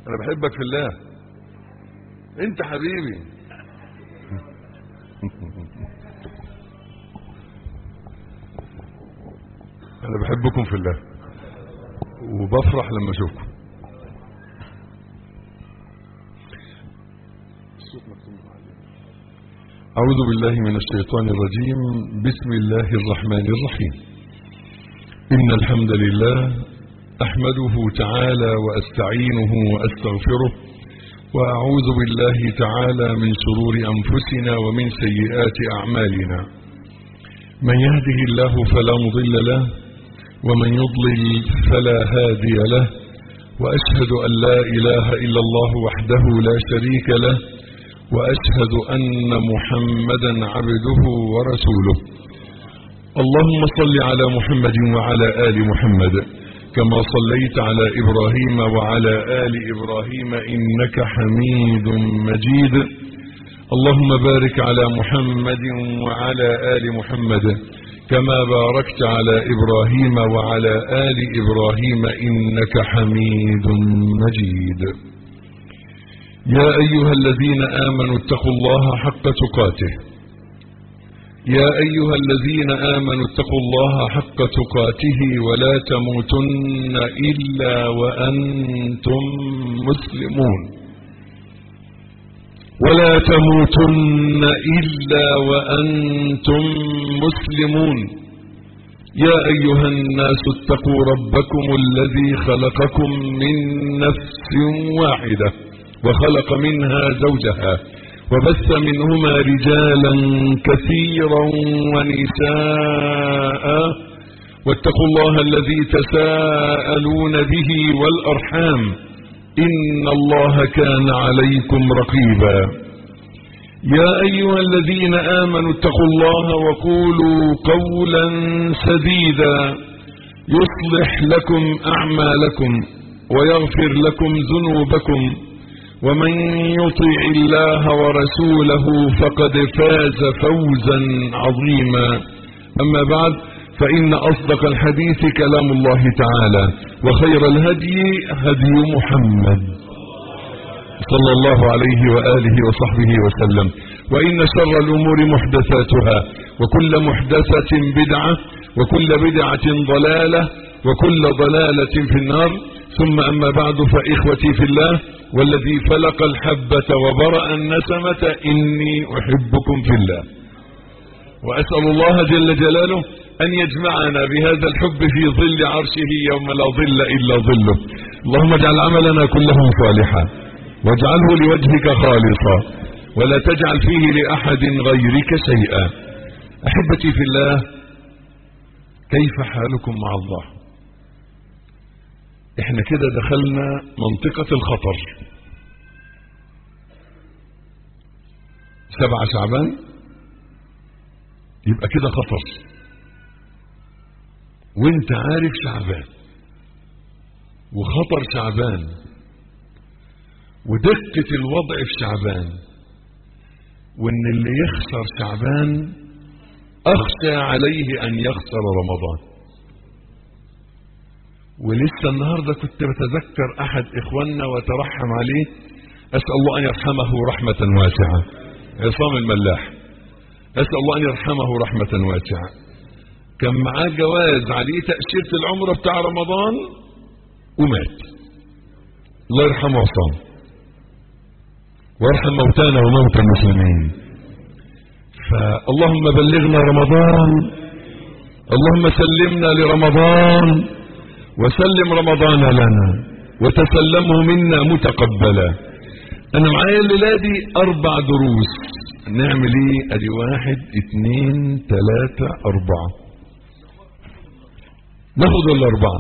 انا بحبك في الله انت حبيبي انا بحبكم في الله وبفرح لما اشوفكم أعوذ بالله من الشيطان الرجيم بسم الله الرحمن الرحيم إن الحمد لله أحمده تعالى وأستعينه وأستغفره وأعوذ بالله تعالى من شرور أنفسنا ومن سيئات أعمالنا من يهده الله فلا مضل له ومن يضلل فلا هادي له وأشهد أن لا إله إلا الله وحده لا شريك له وأشهد أن محمدا عبده ورسوله اللهم صل على محمد وعلى آل محمد كما صليت على إبراهيم وعلى آل إبراهيم إنك حميد مجيد اللهم بارك على محمد وعلى آل محمد كما باركت على إبراهيم وعلى آل إبراهيم إنك حميد مجيد يا أيها الذين آمنوا اتقوا الله حق تقاته يا أيها الذين آمنوا اتقوا الله حق تقاته ولا تموتن إلا وأنتم مسلمون ولا تموتن إلا وأنتم مسلمون يا أيها الناس اتقوا ربكم الذي خلقكم من نفس واحدة وخلق منها زوجها وبث منهما رجالا كثيرا ونساء واتقوا الله الذي تساءلون به والأرحام إن الله كان عليكم رقيبا يا أيها الذين آمنوا اتقوا الله وقولوا قولا سديدا يصلح لكم أعمالكم ويغفر لكم ذنوبكم ومن يطيع الله ورسوله فقد فاز فوزا عظيما أما بعد فإن أصدق الحديث كلام الله تعالى وخير الهدي هدي محمد صلى الله عليه وآله وصحبه وسلم وإن شر الأمور محدثاتها وكل محدثة بدعة وكل بدعة ضلالة وكل ضلالة في النار ثم أما بعد فإخوتي في الله والذي فلق الحبة وبرأ النسمة إني أحبكم في الله وأسأل الله جل جلاله أن يجمعنا بهذا الحب في ظل عرشه يوم لا ظل إلا ظله اللهم اجعل عملنا كله صالحا واجعله لوجهك خالصا ولا تجعل فيه لأحد غيرك شيئا أحبتي في الله كيف حالكم مع الله احنا كده دخلنا منطقة الخطر سبعة شعبان يبقى كده خطر وانت عارف شعبان وخطر شعبان ودقة الوضع في شعبان وان اللي يخسر شعبان اخشى عليه ان يخسر رمضان ولسه النهاردة كنت بتذكر احد اخواننا وترحم عليه اسأل الله ان يرحمه رحمة واسعة عصام الملاح اسأل الله ان يرحمه رحمة واسعة كان معاه جواز عليه تأشيرة العمرة بتاع رمضان ومات الله يرحمه عصام وارحم موتانا وموتى المسلمين فاللهم بلغنا رمضان اللهم سلمنا لرمضان وسلم رمضان لنا وتسلمه منا متقبلا انا معايا الليله دي اربع دروس نعمل ايه ادي واحد اتنين تلاتة اربعة ناخد الاربعة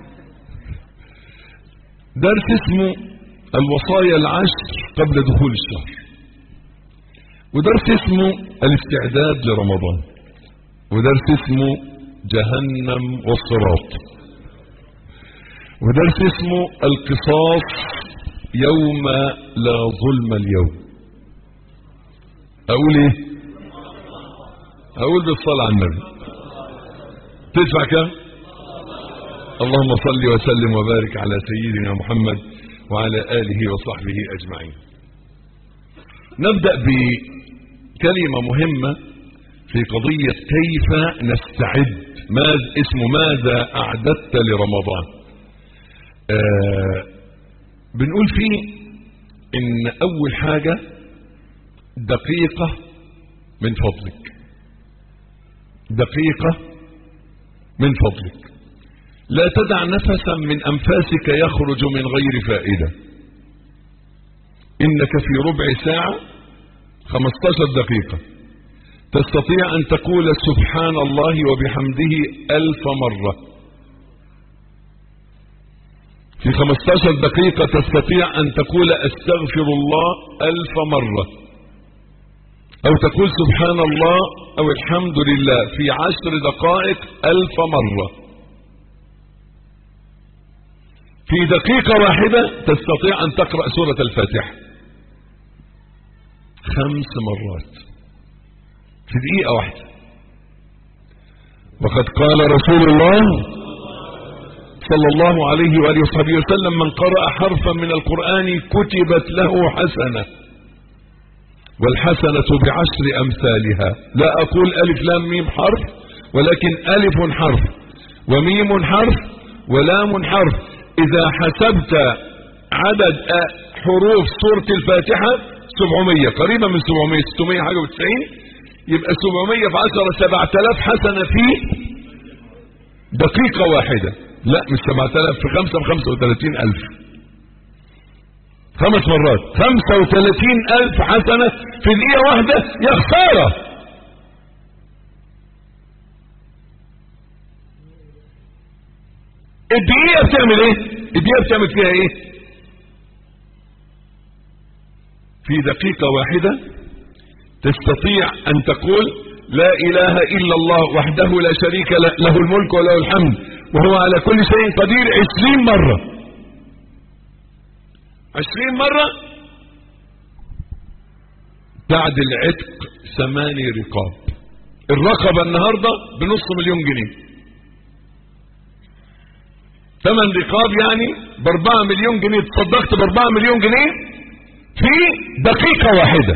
درس اسمه الوصايا العشر قبل دخول الشهر ودرس اسمه الاستعداد لرمضان ودرس اسمه جهنم والصراط ودرس اسمه القصاص يوم لا ظلم اليوم اقول ايه اقول بالصلاة على النبي تدفع كم اللهم صل وسلم وبارك على سيدنا محمد وعلى آله وصحبه أجمعين نبدأ بكلمة مهمة في قضية كيف نستعد ماذا اسمه ماذا أعددت لرمضان آه بنقول فيه إن أول حاجة دقيقة من فضلك دقيقة من فضلك لا تدع نفسا من أنفاسك يخرج من غير فائدة إنك في ربع ساعة 15 دقيقة تستطيع أن تقول سبحان الله وبحمده ألف مرة في 15 دقيقة تستطيع أن تقول أستغفر الله ألف مرة أو تقول سبحان الله أو الحمد لله في عشر دقائق ألف مرة في دقيقة واحدة تستطيع أن تقرأ سورة الفاتحة خمس مرات في دقيقة واحدة وقد قال رسول الله صلى الله عليه وآله وصحبه وسلم من قرأ حرفا من القرآن كتبت له حسنة والحسنة بعشر أمثالها لا أقول ألف لام ميم حرف ولكن ألف حرف وميم حرف ولام حرف إذا حسبت عدد حروف سورة الفاتحة 700 قريبا من 700 600 حاجة و90 يبقى 700 في 10 7000 حسنة في دقيقة واحدة لا مش 7000 في 5 ب 35000 خمس مرات 35000 حسنة في دقيقة واحدة يا خسارة الدقيقة بتعمل ايه الدقيقة بتعمل فيها ايه في دقيقة واحدة تستطيع ان تقول لا اله الا الله وحده لا شريك له, له الملك وله الحمد وهو على كل شيء قدير عشرين مرة عشرين مرة بعد العتق ثماني رقاب الرقبة النهاردة بنص مليون جنيه ثمن رقاب يعني باربعة مليون جنيه تصدقت باربعة مليون جنيه في دقيقة واحدة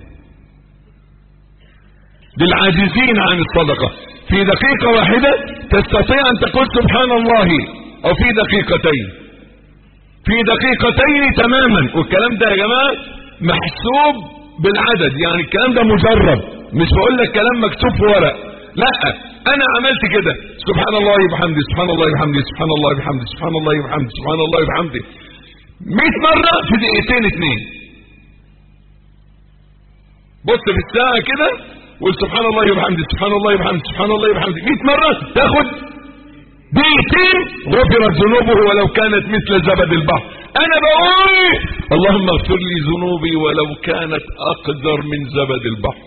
للعاجزين عن الصدقة في دقيقة واحدة تستطيع ان تقول سبحان الله او في دقيقتين في دقيقتين تماما والكلام ده يا جماعة محسوب بالعدد يعني الكلام ده مجرب مش بقول لك كلام مكتوب في ورق لا انا عملت كده سبحان الله وبحمده سبحان الله وبحمده سبحان الله وبحمده سبحان الله وبحمده سبحان الله وبحمده 100 مرة في دقيقتين اتنين بص في الساعة كده قول سبحان الله وبحمده سبحان الله وبحمده سبحان الله وبحمده 100 مرة تاخد دقيقتين غفرت ذنوبه ولو كانت مثل زبد البحر انا بقول اللهم اغفر لي ذنوبي ولو كانت اقدر من زبد البحر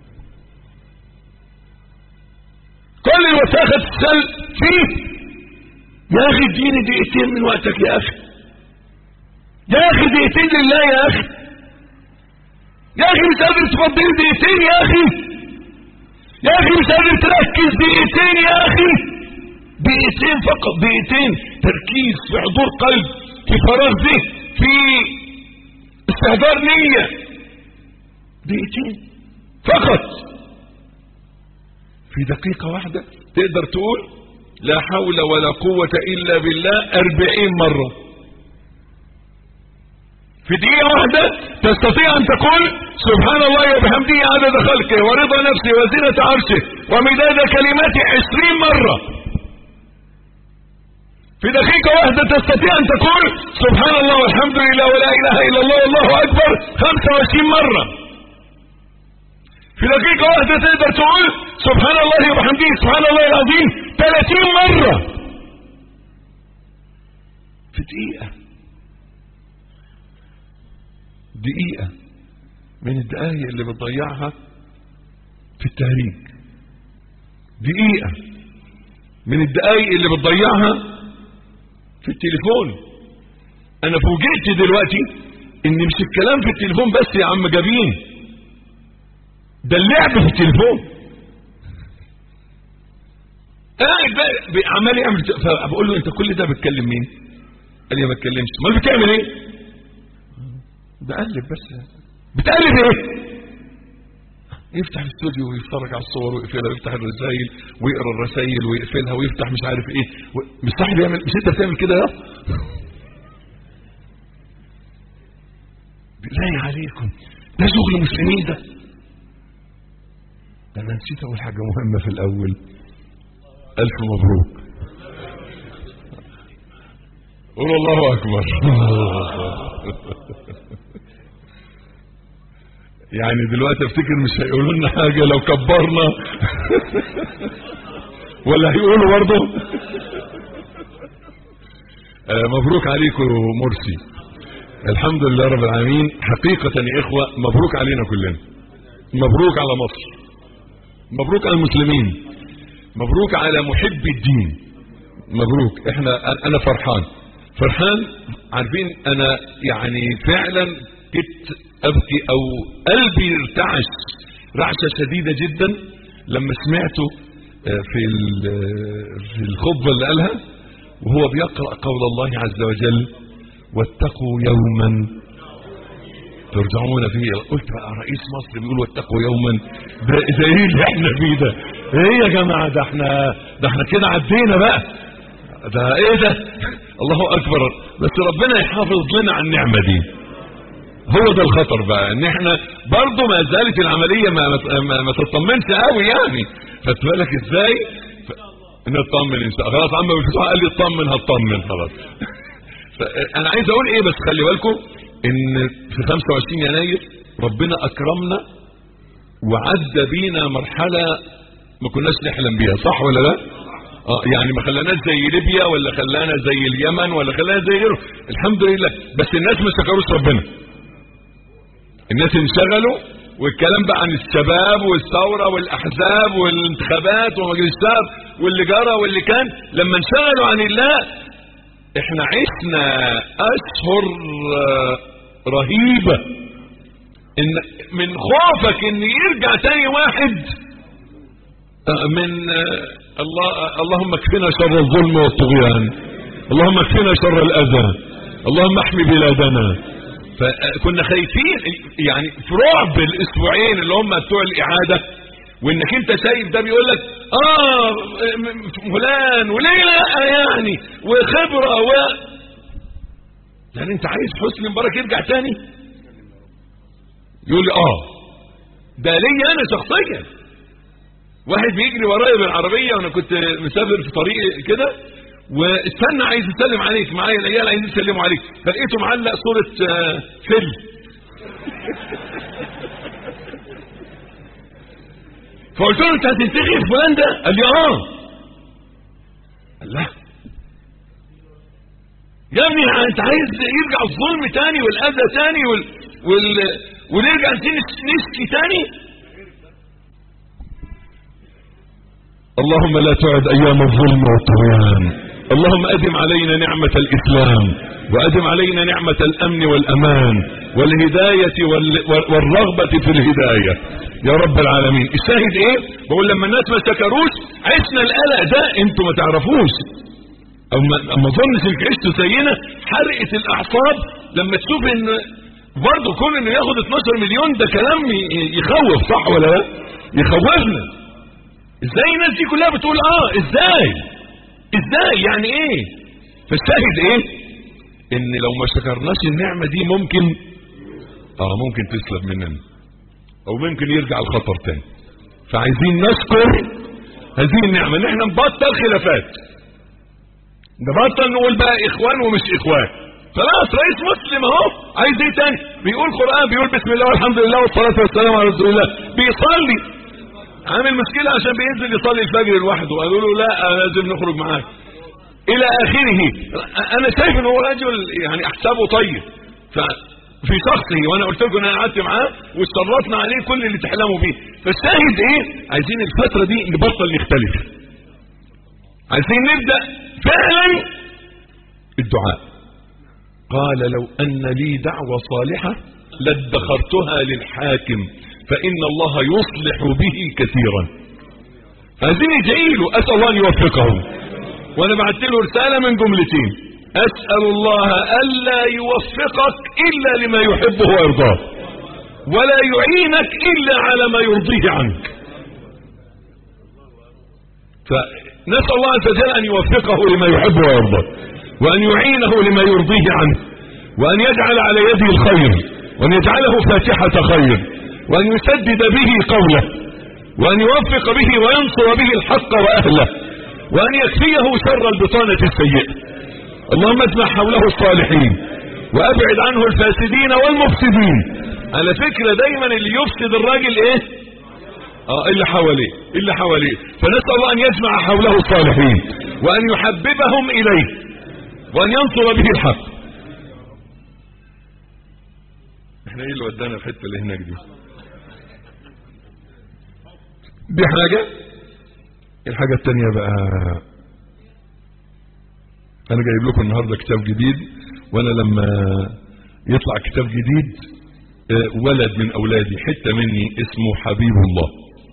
كل الوساخة تسال فيه يا اخي اديني دقيقتين من وقتك يا اخي يا اخي دقيقتين لله يا اخي يا اخي مش قادر تفضل دقيقتين يا اخي يا اخي مش قادر تركز دقيقتين يا اخي دقيقتين فقط دقيقتين تركيز في حضور قلب في فراغ ذهن في استهدار نية دقيقتين فقط في دقيقة واحدة تقدر تقول لا حول ولا قوة إلا بالله أربعين مرة في دقيقة واحدة تستطيع أن تقول سبحان الله وبحمده عدد خلقه ورضا نفسه وزنة عرشه ومداد كلماته عشرين مرة في دقيقة واحدة تستطيع أن تقول سبحان الله والحمد لله ولا إله إلا الله والله أكبر 25 مرة في دقيقة واحدة تقدر تقول سبحان الله وبحمده سبحان الله العظيم 30 مرة في دقيقة دقيقة من الدقايق اللي بتضيعها في التهريج دقيقة من الدقايق اللي بتضيعها في التليفون انا فوجئت دلوقتي ان مش الكلام في التليفون بس يا عم جابين ده اللعب في التليفون قاعد بقى عمال يعمل فبقول له انت كل ده بتكلم مين قال لي ما بتكلمش امال بتعمل ايه بقلب بس بتقلب ايه يفتح الاستوديو ويتفرج على الصور ويقفلها ويفتح الرسائل ويقرا الرسائل ويقفلها ويفتح مش عارف ايه و... مش صاحب يعمل مش انت بتعمل كده يا بالله عليكم ده شغل مسلمين ده ده انا نسيت اقول حاجه مهمه في الاول الف مبروك قول الله اكبر يعني دلوقتي افتكر مش هيقولوا لنا حاجه لو كبرنا ولا هيقولوا برضه آه مبروك عليكم مرسي الحمد لله رب العالمين حقيقة يا إخوة مبروك علينا كلنا مبروك على مصر مبروك على المسلمين مبروك على محب الدين مبروك احنا انا فرحان فرحان عارفين انا يعني فعلا كنت ابكي او قلبي ارتعش رعشة شديدة جدا لما سمعته في في الخطبة اللي قالها وهو بيقرأ قول الله عز وجل واتقوا يوما ترجعون فيه قلت بقى رئيس مصر بيقول واتقوا يوما ده, ده ايه اللي احنا فيه ده ايه يا جماعة ده احنا ده احنا كده عدينا بقى ده ايه ده الله اكبر بس ربنا يحافظ لنا على النعمة دي هو ده الخطر بقى ان احنا برضه ما زالت العملية ما, ما, ما تطمنش قوي يعني فتبالك ازاي ف... نطمن ان شاء الله خلاص عم بالفتوح قال لي اطمن هطمن خلاص انا عايز اقول ايه بس خلي بالكم ان في 25 يناير ربنا اكرمنا وعدى بينا مرحلة ما كناش نحلم بيها صح ولا لا اه يعني ما خلاناش زي ليبيا ولا خلانا زي اليمن ولا خلانا زي غيره الحمد لله بس الناس ما شكروش ربنا الناس انشغلوا والكلام بقى عن الشباب والثورة والاحزاب والانتخابات ومجلس الشعب واللي جرى واللي كان لما انشغلوا عن الله احنا عشنا اشهر رهيبة ان من خوفك ان يرجع تاني واحد من الله اللهم اكفنا شر الظلم والطغيان اللهم اكفنا شر الاذى اللهم احمي بلادنا فكنا خايفين يعني في رعب الاسبوعين اللي هم بتوع الاعاده وانك انت شايف ده بيقول لك اه فلان وليه لا يعني وخبره و يعني انت عايز حسني مبارك يرجع تاني يقول لي اه ده ليا انا شخصيا واحد بيجري ورايا بالعربيه وانا كنت مسافر في طريق كده واستنى عايز يسلم عليك معايا العيال عايزين يسلموا عليك فلقيته معلق صوره فيل فقلت له انت هتنتخب فلان ده قال لي اه قال لا يا ابني انت عايز يرجع الظلم تاني والاذى تاني وال... وال... ونرجع نشكي تاني اللهم لا تعد ايام الظلم والطغيان اللهم ادم علينا نعمة الاسلام وادم علينا نعمة الامن والامان والهداية وال... والرغبة في الهداية يا رب العالمين الشاهد ايه بقول لما الناس ما سكروش عشنا القلق ده انتوا ما تعرفوش او ما اظنش انك عشتوا زينا حرقة الاعصاب لما تشوف ان برضه كون انه ياخد 12 مليون ده كلام يخوف صح ولا لا يخوفنا ازاي الناس دي كلها بتقول اه ازاي ازاي يعني ايه فالشاهد ايه ان لو ما شكرناش النعمة دي ممكن اه ممكن تسلب مننا او ممكن يرجع الخطر تاني فعايزين نشكر هذه النعمة ان احنا نبطل خلافات نبطل نقول بقى اخوان ومش اخوان خلاص رئيس مسلم اهو عايز ايه تاني بيقول قرآن بيقول بسم الله والحمد لله والصلاة والسلام على رسول الله بيصلي عامل مشكلة عشان بينزل يصلي الفجر لوحده قالوا له لا لازم نخرج معاك الى اخره انا شايف ان هو رجل يعني احسابه طيب ففي شخصه وانا قلت لكم ان انا قعدت معاه واشترطنا عليه كل اللي تحلموا بيه فالشاهد ايه عايزين الفترة دي نبطل نختلف عايزين نبدأ فعلا الدعاء قال لو ان لي دعوة صالحة لادخرتها للحاكم فإن الله يصلح به كثيرا عايزين ندعي له أسأل الله أن يوفقه وأنا بعت له رسالة من جملتين اسأل الله الا يوفقك الا لما يحبه ويرضاه ولا يعينك الا على ما يرضيه عنك فنسأل الله عز وجل ان يوفقه لما يحب ويرضاه وان يعينه لما يرضيه عنه وان يجعل على يده الخير وان يجعله فاتحة خير وان يسدد به قوله وان يوفق به وينصر به الحق واهله وان يكفيه شر البطانة السيئة اللهم اجمع حوله الصالحين وابعد عنه الفاسدين والمفسدين على فكرة دايما اللي يفسد الراجل ايه اه اللي حواليه اللي حواليه فنسأل الله ان يجمع حوله الصالحين وان يحببهم اليه وان ينصر به الحق احنا ايه اللي ودانا الحته اللي هناك دي دي حاجة الحاجة التانية بقى انا جايب لكم النهاردة كتاب جديد وانا لما يطلع كتاب جديد ولد من اولادي حتة مني اسمه حبيب الله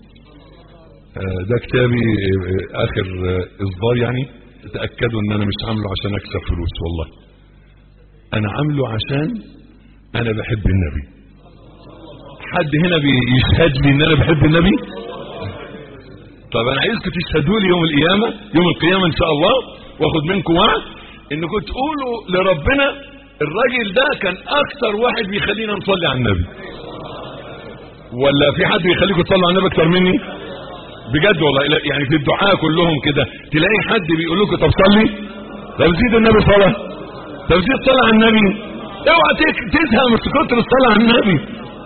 ده كتابي اخر اصدار يعني تأكدوا ان انا مش عامله عشان اكسب فلوس والله انا عامله عشان انا بحب النبي حد هنا بيشهد لي ان انا بحب النبي طب انا عايزكم تشهدوا لي يوم القيامة يوم القيامة ان شاء الله واخد منكم وعد انكم تقولوا لربنا الراجل ده كان اكتر واحد بيخلينا نصلي على النبي ولا في حد بيخليكم تصلوا على النبي اكتر مني بجد والله يعني في الدعاء كلهم كده تلاقي حد بيقول لكم طب صلي طب زيد النبي صلاه طب زيد صلاه على النبي اوعى تزهق من كتر الصلاه على النبي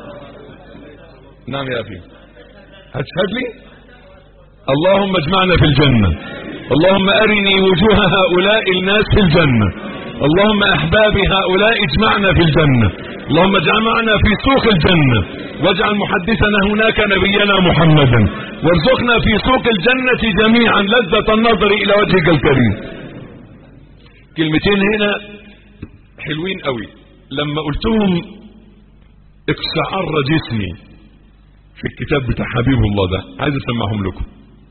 نعم يا ابي هتشهد لي اللهم اجمعنا في الجنة اللهم ارني وجوه هؤلاء الناس في الجنة اللهم احباب هؤلاء اجمعنا في الجنة اللهم اجمعنا في سوق الجنة واجعل محدثنا هناك نبينا محمدا وارزقنا في سوق الجنة جميعا لذة النظر الى وجهك الكريم كلمتين هنا حلوين قوي لما قلتهم اقشعر جسمي في الكتاب بتاع حبيب الله ده عايز اسمعهم لكم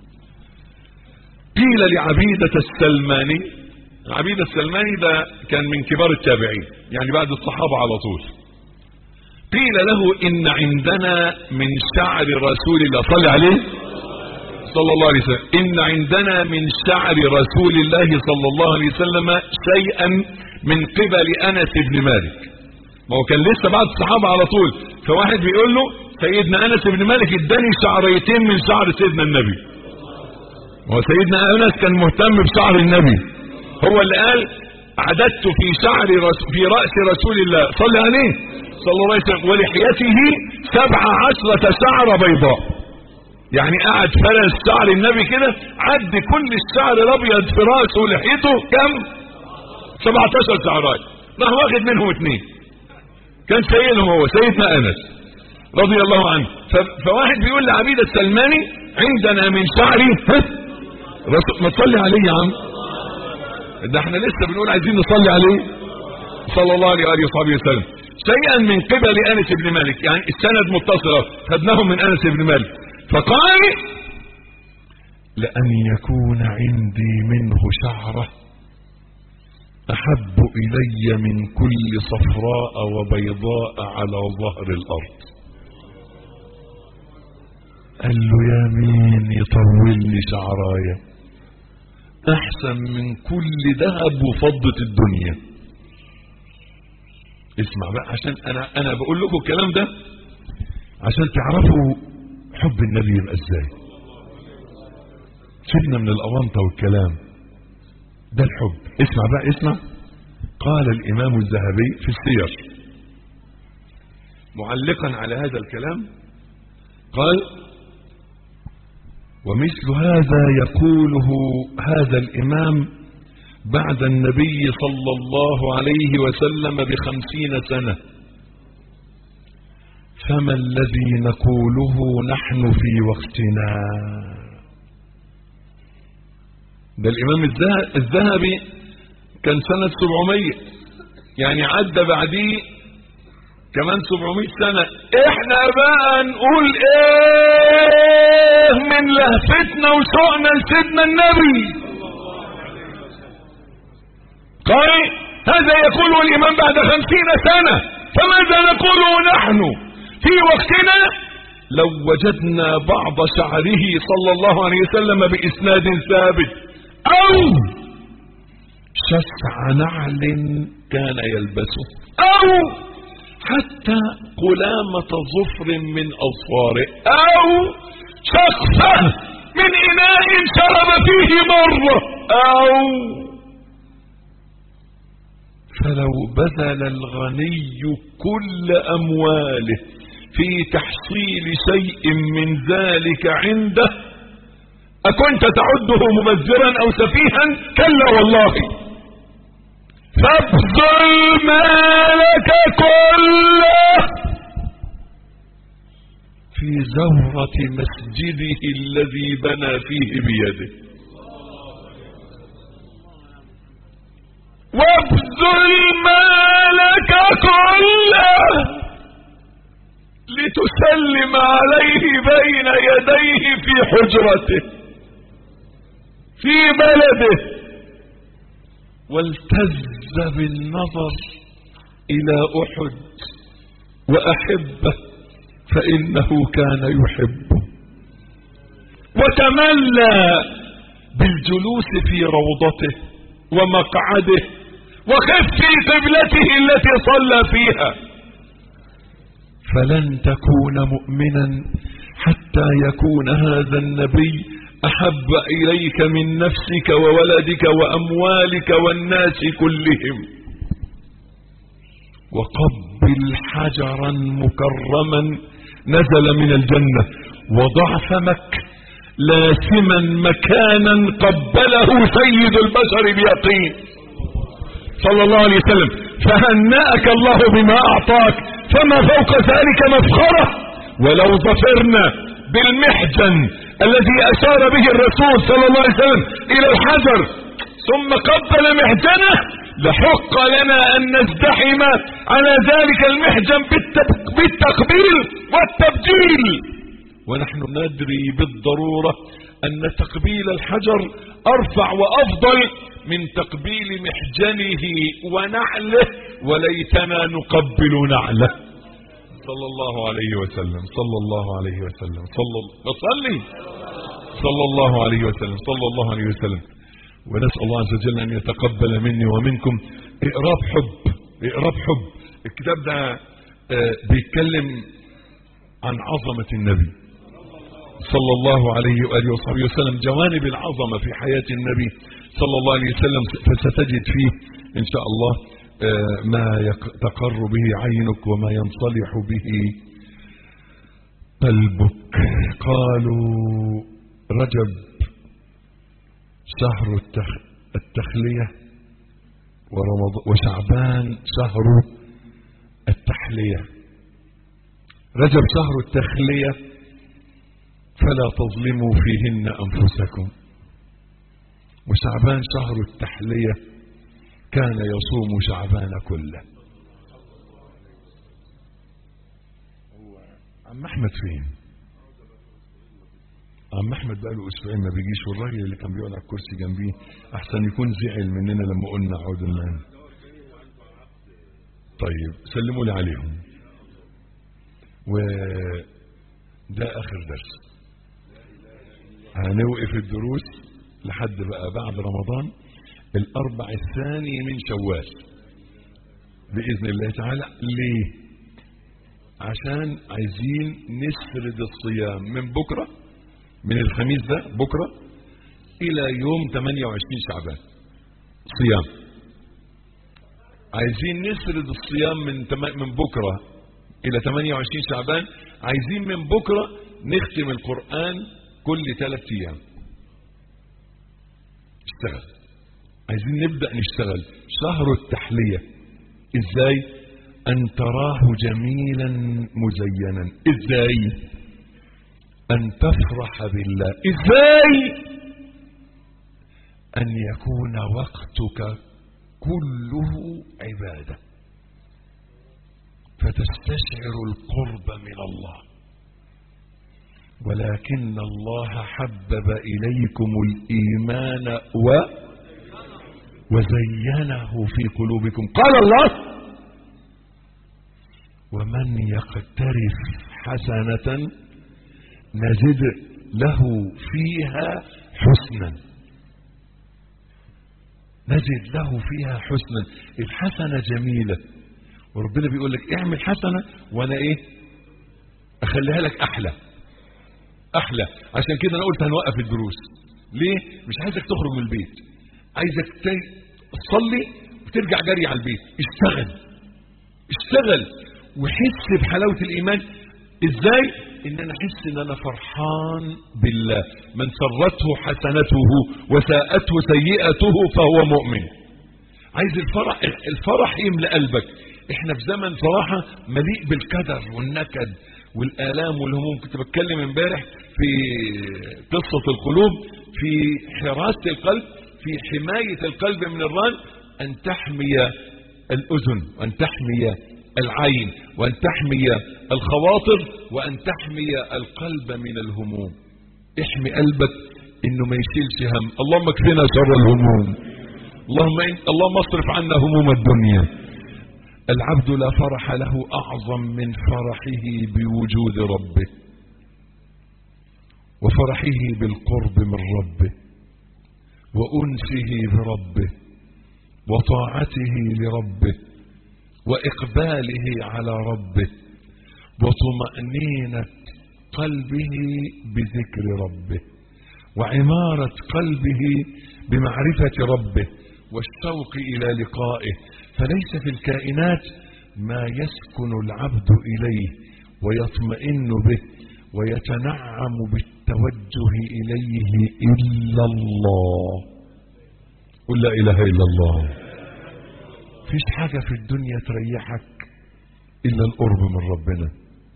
قيل لعبيدة السلماني عبيدة السلماني ده كان من كبار التابعين يعني بعد الصحابة على طول قيل له ان عندنا من شعر رسول الله صلى عليه صلى الله عليه وسلم ان عندنا من شعر رسول الله صلى الله عليه وسلم شيئا من قبل انس بن مالك ما هو كان لسه بعد الصحابة على طول فواحد بيقول له سيدنا انس بن مالك اداني شعريتين من شعر سيدنا النبي هو سيدنا انس كان مهتم بشعر النبي هو اللي قال عددت في شعر رس في رأس رسول الله صلى عليه صلى الله عليه وسلم ولحيته سبع عشرة شعر بيضاء يعني قعد فرس شعر النبي كده عد كل الشعر الابيض في راسه ولحيته كم 17 شعرايه راح واخد منهم اثنين كان سيدهم هو سيدنا انس رضي الله عنه فواحد بيقول لعبيد السلماني عندنا من شعري ما تصلي عليه يا عم ده احنا لسه بنقول عايزين نصلي عليه صلى الله عليه وآله وصحبه وسلم شيئا من قبل انس بن مالك يعني السند متصلة خدناه من انس بن مالك فقال لأن يكون عندي منه شعرة أحب إلي من كل صفراء وبيضاء على ظهر الأرض قال له يا مين يطول لي شعرايا احسن من كل ذهب وفضة الدنيا اسمع بقى عشان انا انا بقول لكم الكلام ده عشان تعرفوا حب النبي يبقى ازاي سيبنا من الاونطه والكلام ده الحب اسمع بقى اسمع قال الامام الذهبي في السير معلقا على هذا الكلام قال ومثل هذا يقوله هذا الإمام بعد النبي صلى الله عليه وسلم بخمسين سنة فما الذي نقوله نحن في وقتنا ده الإمام الذهبي كان سنة 700 يعني عدى بعديه كمان 700 سنة احنا بقى نقول ايه من لهفتنا وسوقنا لسيدنا النبي قال هذا يقوله الإمام بعد خمسين سنة فماذا نقوله نحن في وقتنا لو وجدنا بعض شعره صلى الله عليه وسلم بإسناد ثابت أو شسع نعل كان يلبسه أو حتى قلامة ظفر من أظفاره أو شخصة من إناء شرب فيه مرة أو فلو بذل الغني كل أمواله في تحصيل شيء من ذلك عنده أكنت تعده مبذرا أو سفيها كلا والله فابذل مالك كله في زورة مسجده الذي بنى فيه بيده وابذل مالك كله لتسلم عليه بين يديه في حجرته في بلده والتز بالنظر إلى أحد وأحبه فإنه كان يحبه وتملى بالجلوس في روضته ومقعده وخف قبلته التي صلى فيها فلن تكون مؤمنا حتى يكون هذا النبي أحب إليك من نفسك وولدك وأموالك والناس كلهم وقبل حجرا مكرما نزل من الجنة وضع فمك لاسما مكانا قبله سيد البشر بيقين صلى الله عليه وسلم فهنأك الله بما أعطاك فما فوق ذلك مفخرة ولو ظفرنا بالمحجن الذي أشار به الرسول صلى الله عليه وسلم إلى الحجر ثم قبل محجنه لحق لنا أن نزدحم على ذلك المحجن بالتقبيل والتبجيل ونحن ندري بالضرورة أن تقبيل الحجر أرفع وأفضل من تقبيل محجنه ونعله وليتنا نقبل نعله صلى الله عليه وسلم صلى الله عليه وسلم صلى صلي صلى الله عليه وسلم صلى الله عليه وسلم ونسأل الله عز وجل أن يتقبل مني ومنكم إقراب حب إقراب حب الكتاب ده بيتكلم عن عظمة النبي صلى الله عليه وآله وصحبه وسلم جوانب العظمة في حياة النبي صلى الله عليه وسلم فستجد فيه إن شاء الله ما تقر به عينك وما ينصلح به قلبك قالوا رجب شهر التخ... التخلية ورمض... وشعبان شهر التحلية رجب شهر التخلية فلا تظلموا فيهن أنفسكم وشعبان شهر التحلية كان يصوم شعبان كله عم احمد فين عم احمد بقاله اسبوعين ما بيجيش والراجل اللي كان بيقعد على الكرسي جنبيه احسن يكون زعل مننا لما قلنا عود المان طيب سلموا لي عليهم وده اخر درس هنوقف الدروس لحد بقى بعد رمضان الاربع الثاني من شوال باذن الله تعالى ليه عشان عايزين نسرد الصيام من بكره من الخميس ده بكره الى يوم 28 شعبان صيام عايزين نسرد الصيام من تم... من بكره الى 28 شعبان عايزين من بكره نختم القران كل ثلاث ايام اشتغل عايزين نبدا نشتغل شهر التحليه ازاي ان تراه جميلا مزينا ازاي ان تفرح بالله ازاي ان يكون وقتك كله عباده فتستشعر القرب من الله ولكن الله حبب اليكم الايمان و وزينه في قلوبكم قال الله ومن يقترف حسنة نزد له فيها حسنا نزد له فيها حسنا الحسنة جميلة وربنا بيقول لك اعمل حسنة وانا ايه اخليها لك احلى احلى عشان كده انا قلت هنوقف الدروس ليه مش عايزك تخرج من البيت عايزك تصلي وترجع جري على البيت اشتغل اشتغل وحس بحلاوة الايمان ازاي ان انا احس ان انا فرحان بالله من سرته حسنته وساءته سيئته فهو مؤمن عايز الفرح الفرح يملى قلبك احنا في زمن صراحة مليء بالكدر والنكد والآلام والهموم كنت بتكلم امبارح في قصة القلوب في حراسة القلب في حماية القلب من الران أن تحمي الأذن وأن تحمي العين وأن تحمي الخواطر وأن تحمي القلب من الهموم احمي قلبك انه ما يشيلش هم اللهم اكفنا شر الهموم اللهم إن... اللهم اصرف عنا هموم الدنيا العبد لا فرح له اعظم من فرحه بوجود ربه وفرحه بالقرب من ربه وانسه بربه وطاعته لربه واقباله على ربه وطمانينه قلبه بذكر ربه وعماره قلبه بمعرفه ربه والشوق الى لقائه فليس في الكائنات ما يسكن العبد اليه ويطمئن به ويتنعم بالتوجه اليه الا الله قل لا اله الا الله فيش حاجه في الدنيا تريحك الا القرب من ربنا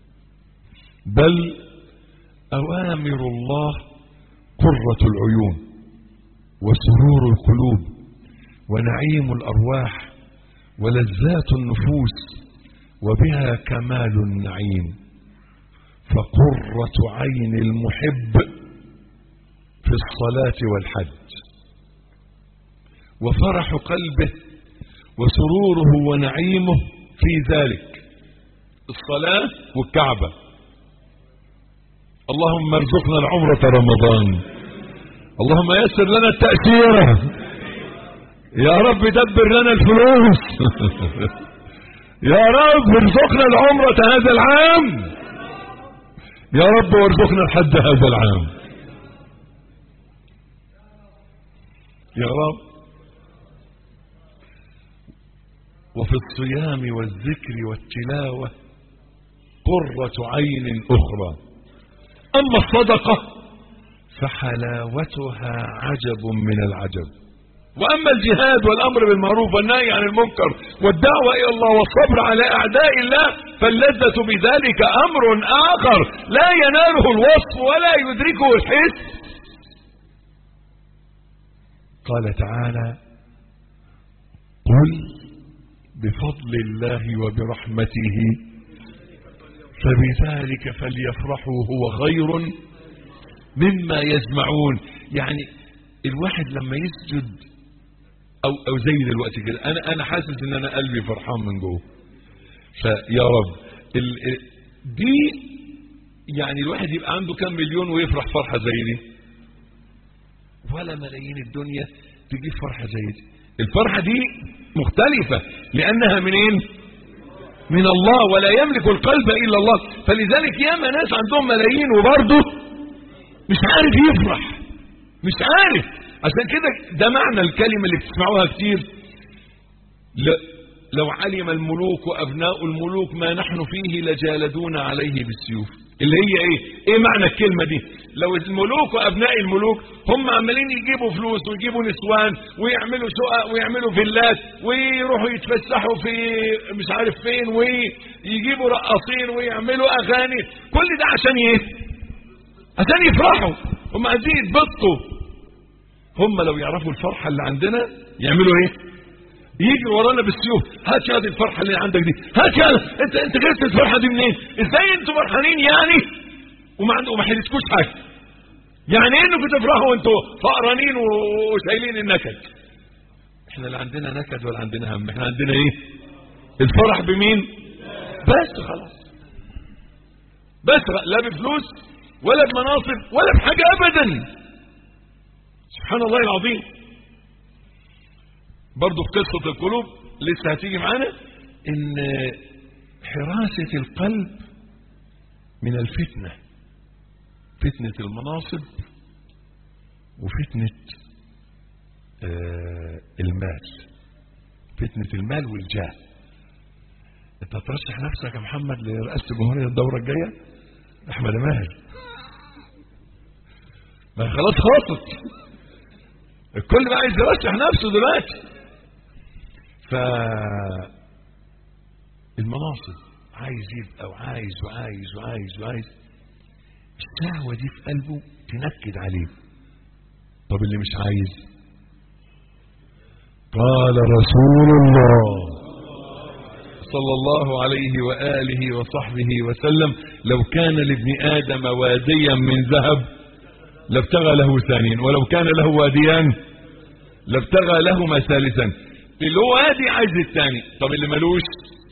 بل اوامر الله قره العيون وسرور القلوب ونعيم الارواح ولذات النفوس وبها كمال النعيم فقرة عين المحب في الصلاة والحج وفرح قلبه وسروره ونعيمه في ذلك الصلاة والكعبة اللهم ارزقنا العمرة رمضان اللهم يسر لنا التأثير يا رب دبر لنا الفلوس يا رب ارزقنا العمرة هذا العام يا رب وارزقنا الحج هذا العام يا رب وفي الصيام والذكر والتلاوة قرة عين أخرى أما الصدقة فحلاوتها عجب من العجب واما الجهاد والامر بالمعروف والنهي عن المنكر والدعوه الى الله والصبر على اعداء الله فاللذه بذلك امر اخر لا يناله الوصف ولا يدركه الحس قال تعالى قل بفضل الله وبرحمته فبذلك فليفرحوا هو خير مما يجمعون يعني الواحد لما يسجد او او زي دلوقتي كده انا انا حاسس ان انا قلبي فرحان من جوه فيا رب ال دي يعني الواحد يبقى عنده كام مليون ويفرح فرحه زي دي ولا ملايين الدنيا تجيب فرحه زي دي الفرحه دي مختلفه لانها منين من الله ولا يملك القلب الا الله فلذلك ياما ناس عندهم ملايين وبرضه مش عارف يفرح مش عارف عشان كده ده معنى الكلمة اللي بتسمعوها كتير لو علم الملوك وأبناء الملوك ما نحن فيه لجالدون عليه بالسيوف اللي هي ايه ايه معنى الكلمة دي لو الملوك وابناء الملوك هم عمالين يجيبوا فلوس ويجيبوا نسوان ويعملوا شقق ويعملوا فيلات ويروحوا يتفسحوا في مش عارف فين ويجيبوا رقاصين ويعملوا اغاني كل ده عشان ايه عشان يفرحوا هم عايزين يتبسطوا هم لو يعرفوا الفرحة اللي عندنا يعملوا ايه يجروا ورانا بالسيوف هات يا دي الفرحة اللي عندك دي هات يا انت انت جبت الفرحة دي منين ازاي انتوا فرحانين يعني وما عندكم ما حلتكوش حاجة يعني ايه انكم تفرحوا وانتوا فقرانين وشايلين النكد احنا لا عندنا نكد ولا عندنا هم احنا عندنا ايه الفرح بمين بس خلاص بس لا بفلوس ولا بمناصب ولا بحاجة ابدا سبحان الله العظيم برضو في قصة القلوب لسه هتيجي معانا ان حراسة القلب من الفتنة فتنة المناصب وفتنة آه المال فتنة المال والجاه انت هترشح نفسك يا محمد لرئاسة الجمهورية الدورة الجاية احمد ماهر ما خلاص خاطط الكل بقى عايز يرشح نفسه دلوقتي ف المناصب عايز يبقى وعايز وعايز وعايز وعايز الشهوة دي في قلبه تنكد عليه طب اللي مش عايز قال رسول الله صلى الله عليه وآله وصحبه وسلم لو كان لابن آدم واديا من ذهب لابتغى له ثانيا ولو كان له واديان لابتغى لهما ثالثا اللي هو وادي عايز الثاني طب اللي ملوش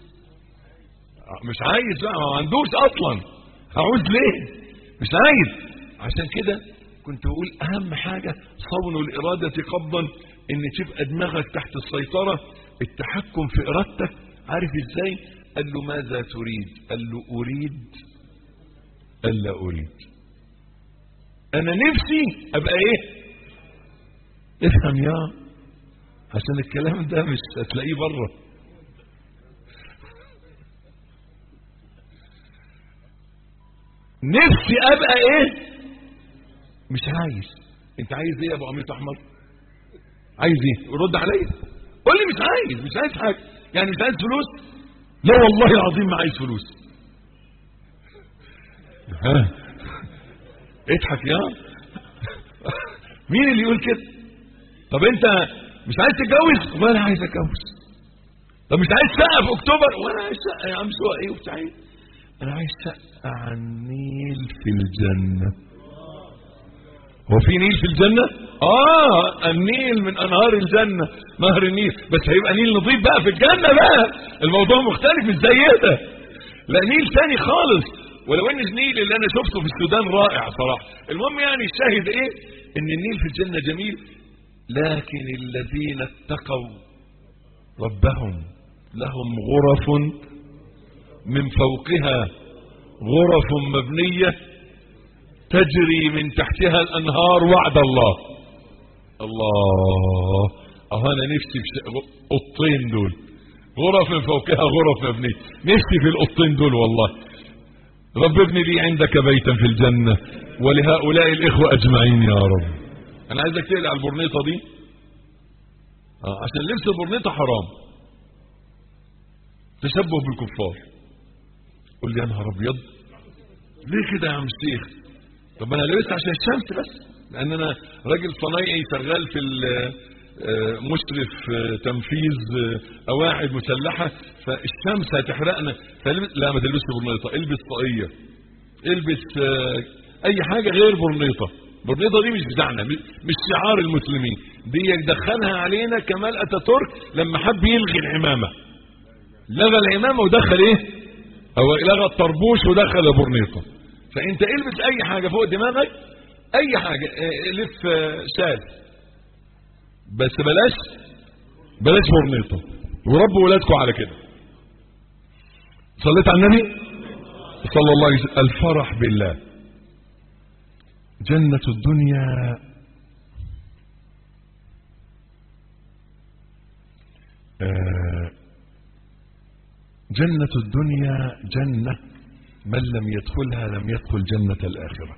مش عايز بقى ما عندوش اصلا هعوز ليه مش عايز عشان كده كنت بقول اهم حاجة صون الارادة قبضا ان تبقى دماغك تحت السيطرة التحكم في ارادتك عارف ازاي قال له ماذا تريد قال له اريد الا اريد انا نفسي ابقى ايه افهم يا عشان الكلام ده مش هتلاقيه بره نفسي ابقى ايه مش عايز انت عايز ايه يا ابو عميط احمر عايز ايه رد عليا قول لي مش عايز مش عايز حاجه يعني مش عايز فلوس لا والله العظيم ما عايز فلوس ها اضحك يا مين اللي يقول كده طب انت مش عايز تتجوز ولا عايز اتجوز طب مش عايز شقه في اكتوبر ولا عايز شقه يا عم شقه ايه وبتاع ايه انا عايز شقه على النيل في الجنه هو في نيل في الجنه اه النيل من انهار الجنه نهر النيل بس هيبقى نيل نظيف بقى في الجنه بقى الموضوع مختلف مش زي ده لا نيل تاني خالص ولو ان النيل اللي انا شفته في السودان رائع صراحه المهم يعني الشاهد ايه ان النيل في الجنه جميل لكن الذين اتقوا ربهم لهم غرف من فوقها غرف مبنية تجري من تحتها الأنهار وعد الله الله أه أنا نفسي في قطين دول غرف من فوقها غرف مبنية نفسي في القطين دول والله رب ابني لي عندك بيتا في الجنة ولهؤلاء الإخوة أجمعين يا رب انا عايزك تقلع البرنيطه دي اه عشان لبس البرنيطه حرام تشبه بالكفار قول لي يا نهار ابيض ليه كده يا عم الشيخ طب انا لبست عشان الشمس بس لان انا راجل صنايعي شغال في مشرف تنفيذ قواعد مسلحه فالشمس هتحرقنا فلبس لا ما تلبسش برنيطه البس طاقيه البس اي حاجه غير برنيطه برنيطه دي مش بتاعنا مش شعار المسلمين دي دخلها علينا كمال اتاتورك لما حب يلغي العمامه لغى العمامه ودخل ايه او لغى الطربوش ودخل البرنيطه فانت البس اي حاجه فوق دماغك اي حاجه لف شال بس بلاش بلاش برنيطه وربوا ولادكم على كده صليت على النبي صلى الله عليه وسلم الفرح بالله جنة الدنيا جنة الدنيا جنة من لم يدخلها لم يدخل جنة الآخرة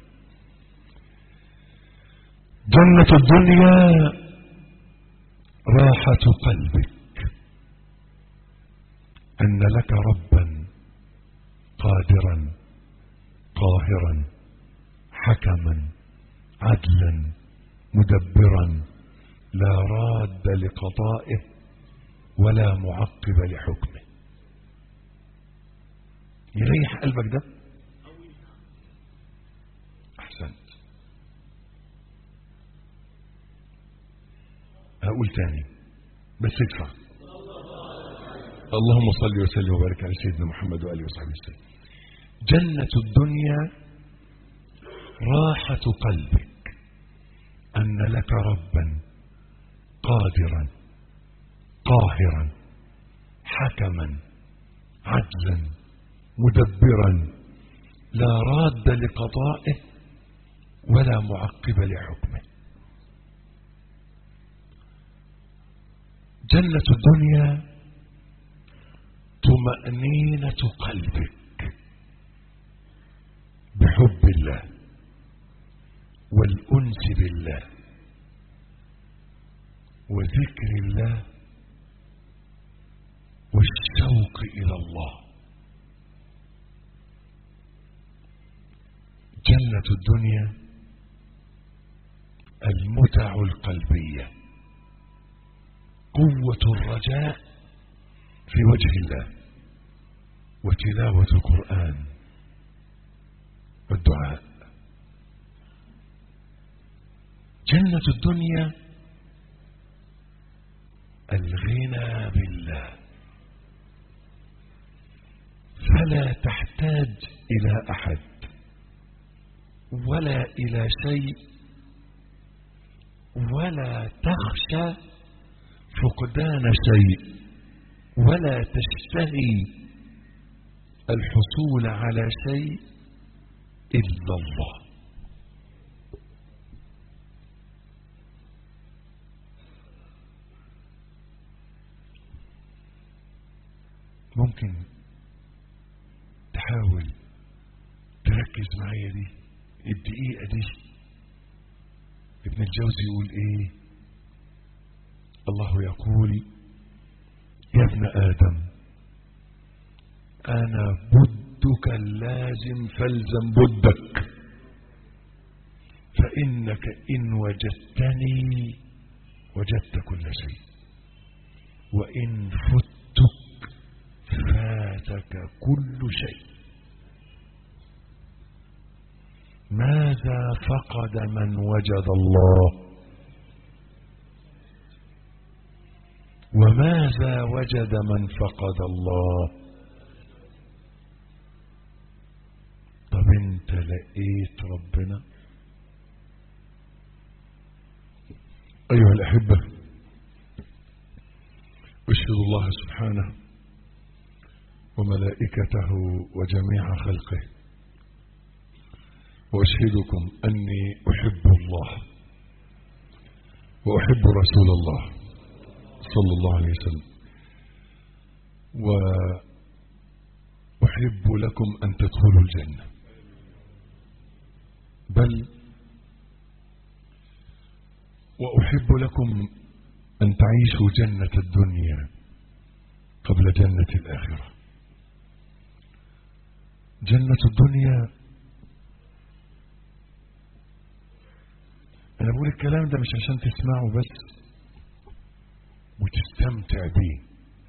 جنة الدنيا راحة قلبك أن لك ربا قادرا قاهرا حكما عدلا مدبرا لا راد لقضائه ولا معقب لحكمه يريح قلبك ده احسنت هقول تاني بس ادفع اللهم صل وسلم وبارك على سيدنا محمد وآله وصحبه وسلم جنة الدنيا راحة قلبك أن لك ربا قادرا قاهرا حكما عدلا مدبرا لا راد لقضائه ولا معقب لحكمه جنة الدنيا طمأنينة قلبك بحب الله والأنس بالله وذكر الله والشوق إلى الله جنة الدنيا المتع القلبية قوة الرجاء في وجه الله وتلاوة القرآن والدعاء جنة الدنيا الغنى بالله فلا تحتاج إلى أحد ولا إلى شيء ولا تخشى فقدان شيء ولا تشتهي الحصول على شيء إلا الله ممكن تحاول تركز معايا دي الدقيقة دي ابن الجوزي يقول ايه الله يقول يا ابن آدم أنا بدك اللازم فالزم بدك فإنك إن وجدتني وجدت كل شيء وإن فتك فاتك كل شيء ماذا فقد من وجد الله وماذا وجد من فقد الله طب انت لقيت ربنا ايها الاحبه اشهد الله سبحانه وملائكته وجميع خلقه واشهدكم اني احب الله واحب رسول الله صلى الله عليه وسلم واحب لكم ان تدخلوا الجنه بل واحب لكم ان تعيشوا جنه الدنيا قبل جنه الاخره جنه الدنيا انا بقول الكلام ده مش عشان تسمعه بس وتستمتع بيه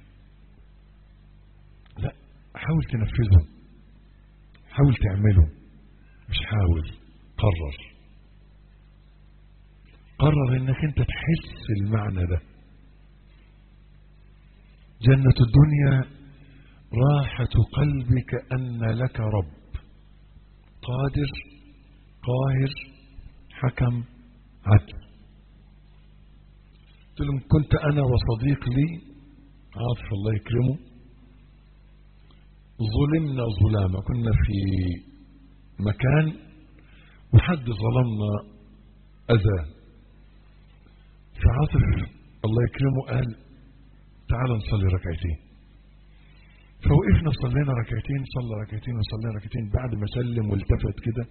لا حاول تنفذه حاول تعمله مش حاول قرر قرر انك انت تحس المعنى ده جنة الدنيا راحة قلبك ان لك رب قادر قاهر حكم عدل قلت لهم كنت انا وصديق لي عاطف الله يكرمه ظلمنا ظلامة كنا في مكان وحد ظلمنا اذى فعاطف الله يكرمه قال تعال نصلي ركعتين فوقفنا صلينا ركعتين صلى ركعتين وصلينا ركعتين بعد ما سلم والتفت كده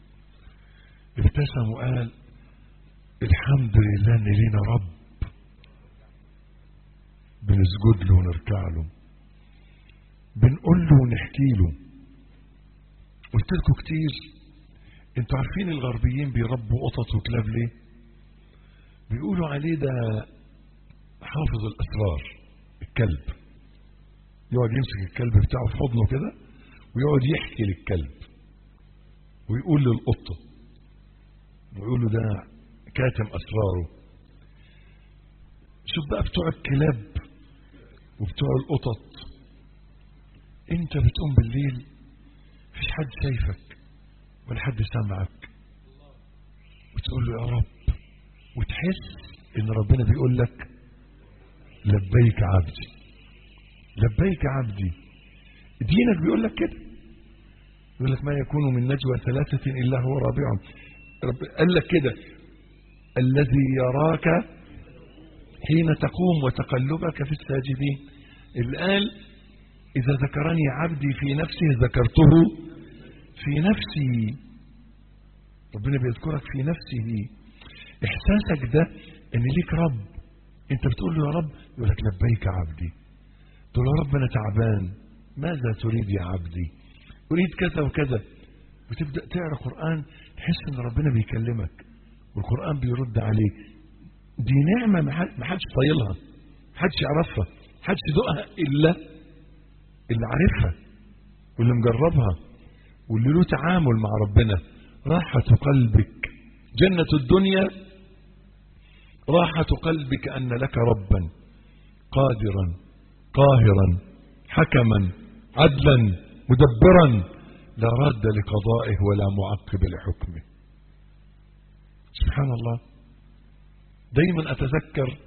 ابتسم وقال الحمد لله ان لينا رب بنسجد له ونركع له بنقول له ونحكي له قلت لكم كتير انتوا عارفين الغربيين بيربوا قطط وكلاب ليه بيقولوا عليه ده حافظ الاسرار الكلب يقعد يمسك الكلب بتاعه في حضنه كده ويقعد يحكي للكلب ويقول للقطه ويقول له ده كاتم اسراره شوف بقى بتوع الكلاب وبتوع القطط انت بتقوم بالليل مفيش حد شايفك ولا حد سامعك وتقول له يا رب وتحس ان ربنا بيقول لك لبيك عبدي لبيك عبدي دينك بيقول لك كده يقول لك ما يكون من نجوى ثلاثة إلا هو رابعهم رب قال لك كده الذي يراك حين تقوم وتقلبك في الساجدين اللي قال إذا ذكرني عبدي في نفسه ذكرته في نفسي ربنا بيذكرك في نفسه إحساسك ده إن ليك رب أنت بتقول له يا رب يقول لك لبيك عبدي تقول له يا رب أنا تعبان ماذا تريد يا عبدي أريد كذا وكذا وتبدأ تقرأ قرآن تحس إن ربنا بيكلمك والقرآن بيرد عليك دي نعمة ما حدش طايلها ما حدش يعرفها ما حدش يذوقها إلا اللي عارفها واللي مجربها واللي له تعامل مع ربنا راحة قلبك جنة الدنيا راحة قلبك أن لك ربا قادرا قاهرا حكما عدلا مدبرا لا راد لقضائه ولا معقب لحكمه سبحان الله دايما أتذكر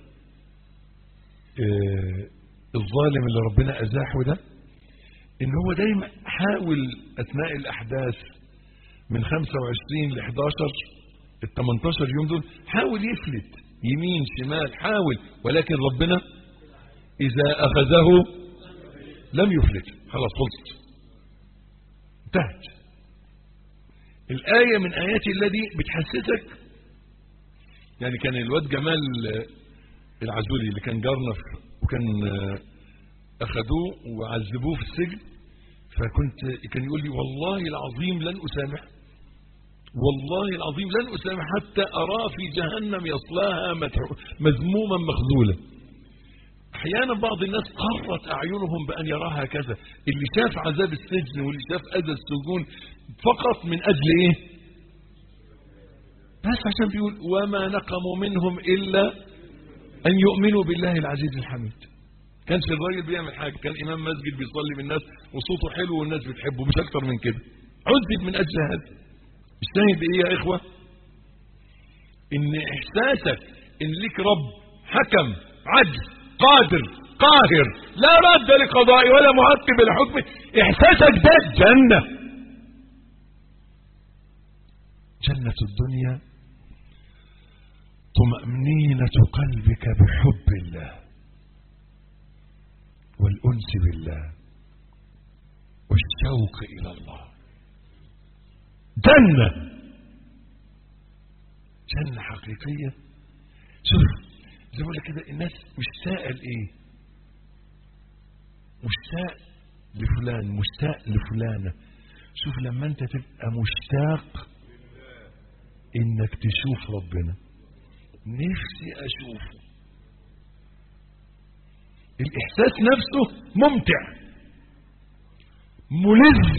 آه الظالم اللي ربنا أزاحه ده إن هو دايما حاول أثناء الأحداث من 25 ل 11 ال 18 يوم دول حاول يفلت يمين شمال حاول ولكن ربنا إذا أخذه لم يفلت خلاص خلصت انتهت الآية من آيات الله دي بتحسسك يعني كان الواد جمال العزولي اللي كان جارنا وكان أخذوه وعذبوه في السجن فكنت كان يقول لي والله العظيم لن أسامح والله العظيم لن أسامح حتى أراه في جهنم يصلاها مذموما مخذولا احيانا بعض الناس قرت اعينهم بان يراها كذا اللي شاف عذاب السجن واللي شاف اذى السجون فقط من اجل ايه بس عشان بيقول وما نقموا منهم الا ان يؤمنوا بالله العزيز الحميد كانش الراجل بيعمل حاجه كان امام مسجد بيصلي بالناس وصوته حلو والناس بتحبه مش اكتر من كده عذب من اجل هذا الشاهد بايه يا اخوه ان احساسك ان ليك رب حكم عدل قادر قاهر لا رد لقضائه ولا معقب لحكمه احساسك ده جنة جنة الدنيا طمأنينة قلبك بحب الله والأنس بالله والشوق إلى الله جنة جنة حقيقية شوف زي ما كده الناس مشتاقه لايه مشتاق لفلان مشتاق لفلانه شوف لما انت تبقى مشتاق انك تشوف ربنا نفسي اشوفه الاحساس نفسه ممتع ملذ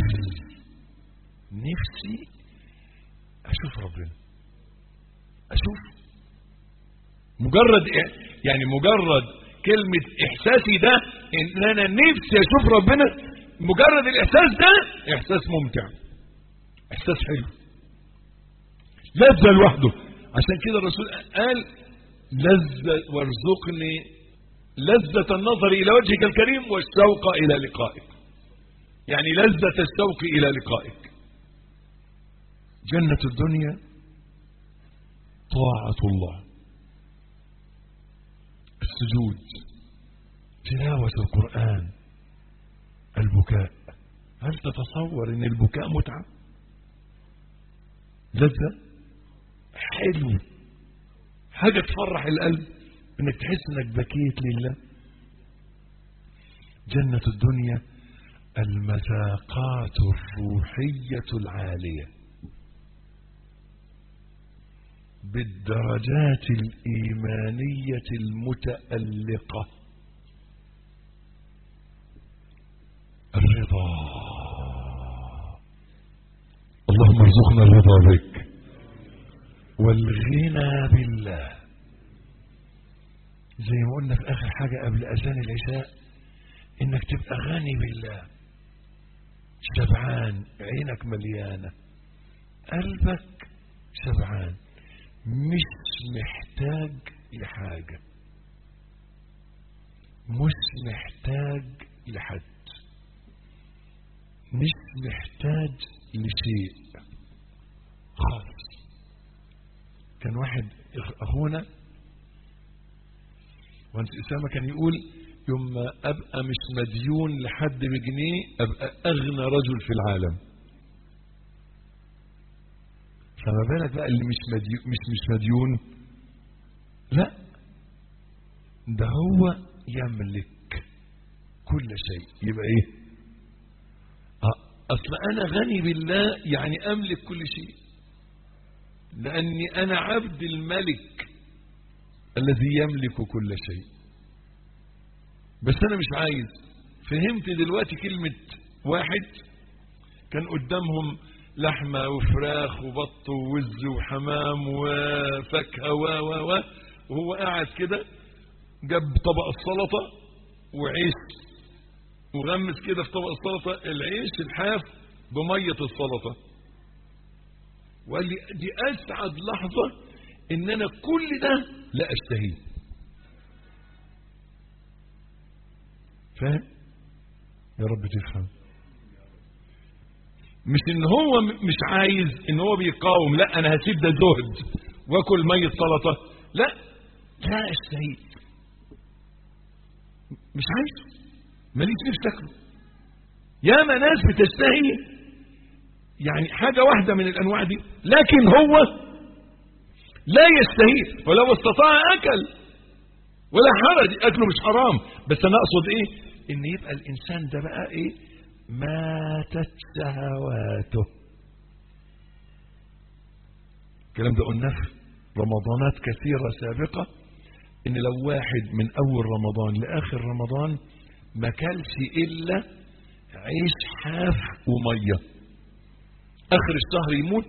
نفسي اشوف ربنا اشوف مجرد يعني مجرد كلمة احساسي ده ان انا نفسي اشوف ربنا مجرد الاحساس ده احساس ممتع احساس حلو لذة لوحده عشان كده الرسول قال لذة وارزقني لذة النظر الى وجهك الكريم والشوق الى لقائك يعني لذة الشوق الى لقائك جنة الدنيا طاعة الله السجود تلاوة القرآن البكاء هل تتصور ان البكاء متعة لذة حلو حاجة تفرح القلب انك تحس انك بكيت لله جنة الدنيا المذاقات الروحية العالية بالدرجات الإيمانية المتألقة الرضا اللهم ارزقنا الرضا بك والغنى بالله زي ما قلنا في آخر حاجة قبل أذان العشاء إنك تبقى غني بالله شبعان عينك مليانة قلبك شبعان مش محتاج لحاجة مش محتاج لحد مش محتاج لشيء خالص كان واحد اخونا وانت اسامه كان يقول يوم ما ابقى مش مديون لحد بجنيه ابقى اغنى رجل في العالم فما بالك بقى اللي مش مديون مش مش مديون لا ده هو يملك كل شيء يبقى ايه اصل انا غني بالله يعني املك كل شيء لاني انا عبد الملك الذي يملك كل شيء بس انا مش عايز فهمت دلوقتي كلمة واحد كان قدامهم لحمة وفراخ وبط ووز وحمام وفاكهة و و و وهو قاعد كده جاب طبق السلطة وعيش وغمس كده في طبق السلطة العيش الحاف بمية السلطة وقال لي دي أسعد لحظة إن أنا كل ده لا أشتهيه فاهم؟ يا رب تفهم مش ان هو مش عايز ان هو بيقاوم لا انا هسيب ده زهد واكل ميه سلطه لا لا اشتهي مش عايز ماليش نفسي اكله ياما ناس بتشتهي يعني حاجة واحدة من الأنواع دي لكن هو لا يستهي ولو استطاع أكل ولا حرج أكله مش حرام بس أنا أقصد إيه إن يبقى الإنسان ده بقى إيه ماتت شهواته الكلام ده قلناه في رمضانات كثيرة سابقة إن لو واحد من أول رمضان لآخر رمضان ما كلش إلا عيش حاف ومية آخر الشهر يموت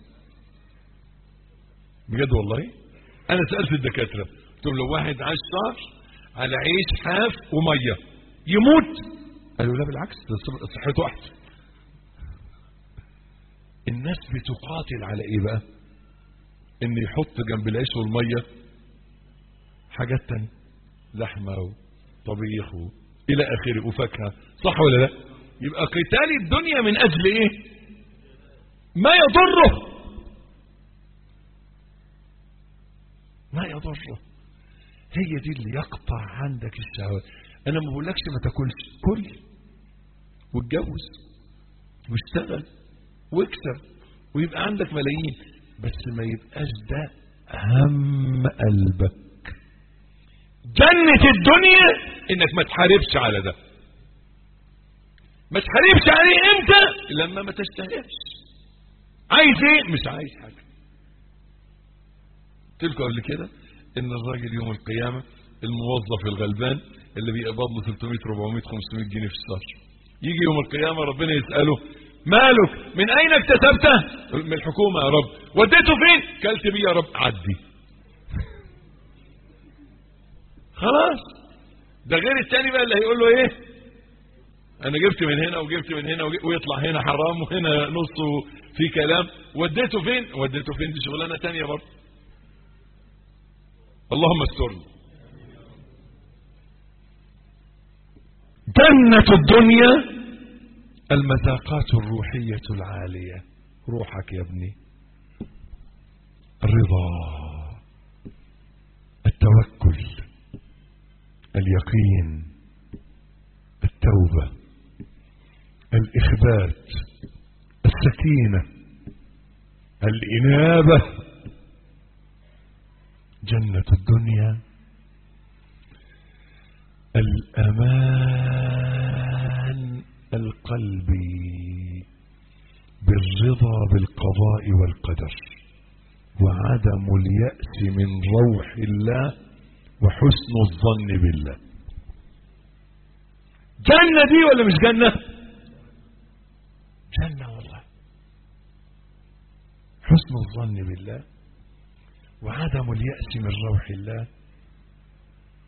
بجد والله أنا سألت الدكاترة قلت لهم لو واحد عاش شهر على عيش حاف ومية يموت قالوا لا بالعكس صحته أحسن الناس بتقاتل على إيه بقى إن يحط جنب العيش والمية حاجات تانية لحمة وطبيخ و... إلى آخره وفاكهة صح ولا لا يبقى قتال الدنيا من أجل إيه ما يضره ما يضره هي دي اللي يقطع عندك الشهوات انا ما بقولكش ما تاكلش كل واتجوز واشتغل واكسب ويبقى عندك ملايين بس ما يبقاش ده هم قلبك جنة الدنيا انك ما تحاربش على ده ما تحاربش عليه امتى لما ما تشتهيش عايز ايه مش عايز حاجة قلت لكم قبل كده ان الراجل يوم القيامة الموظف الغلبان اللي بيقبض له 300 400 500 جنيه في الشهر يجي يوم القيامة ربنا يسأله مالك من اين اكتسبته من الحكومة يا رب وديته فين كلت بيه يا رب عدي خلاص ده غير التاني بقى اللي هيقول له ايه انا جبت من هنا وجبت من هنا ويطلع هنا حرام وهنا نصه في كلام وديته فين وديته فين دي شغلانه تانية برضه اللهم استرنا جنة الدنيا المذاقات الروحية العالية روحك يا ابني الرضا التوكل اليقين التوبة الإخبات السكينة الإنابة جنة الدنيا الأمان القلبي بالرضا بالقضاء والقدر وعدم اليأس من روح الله وحسن الظن بالله جنة دي ولا مش جنة جنة والله حسن الظن بالله وعدم اليأس من روح الله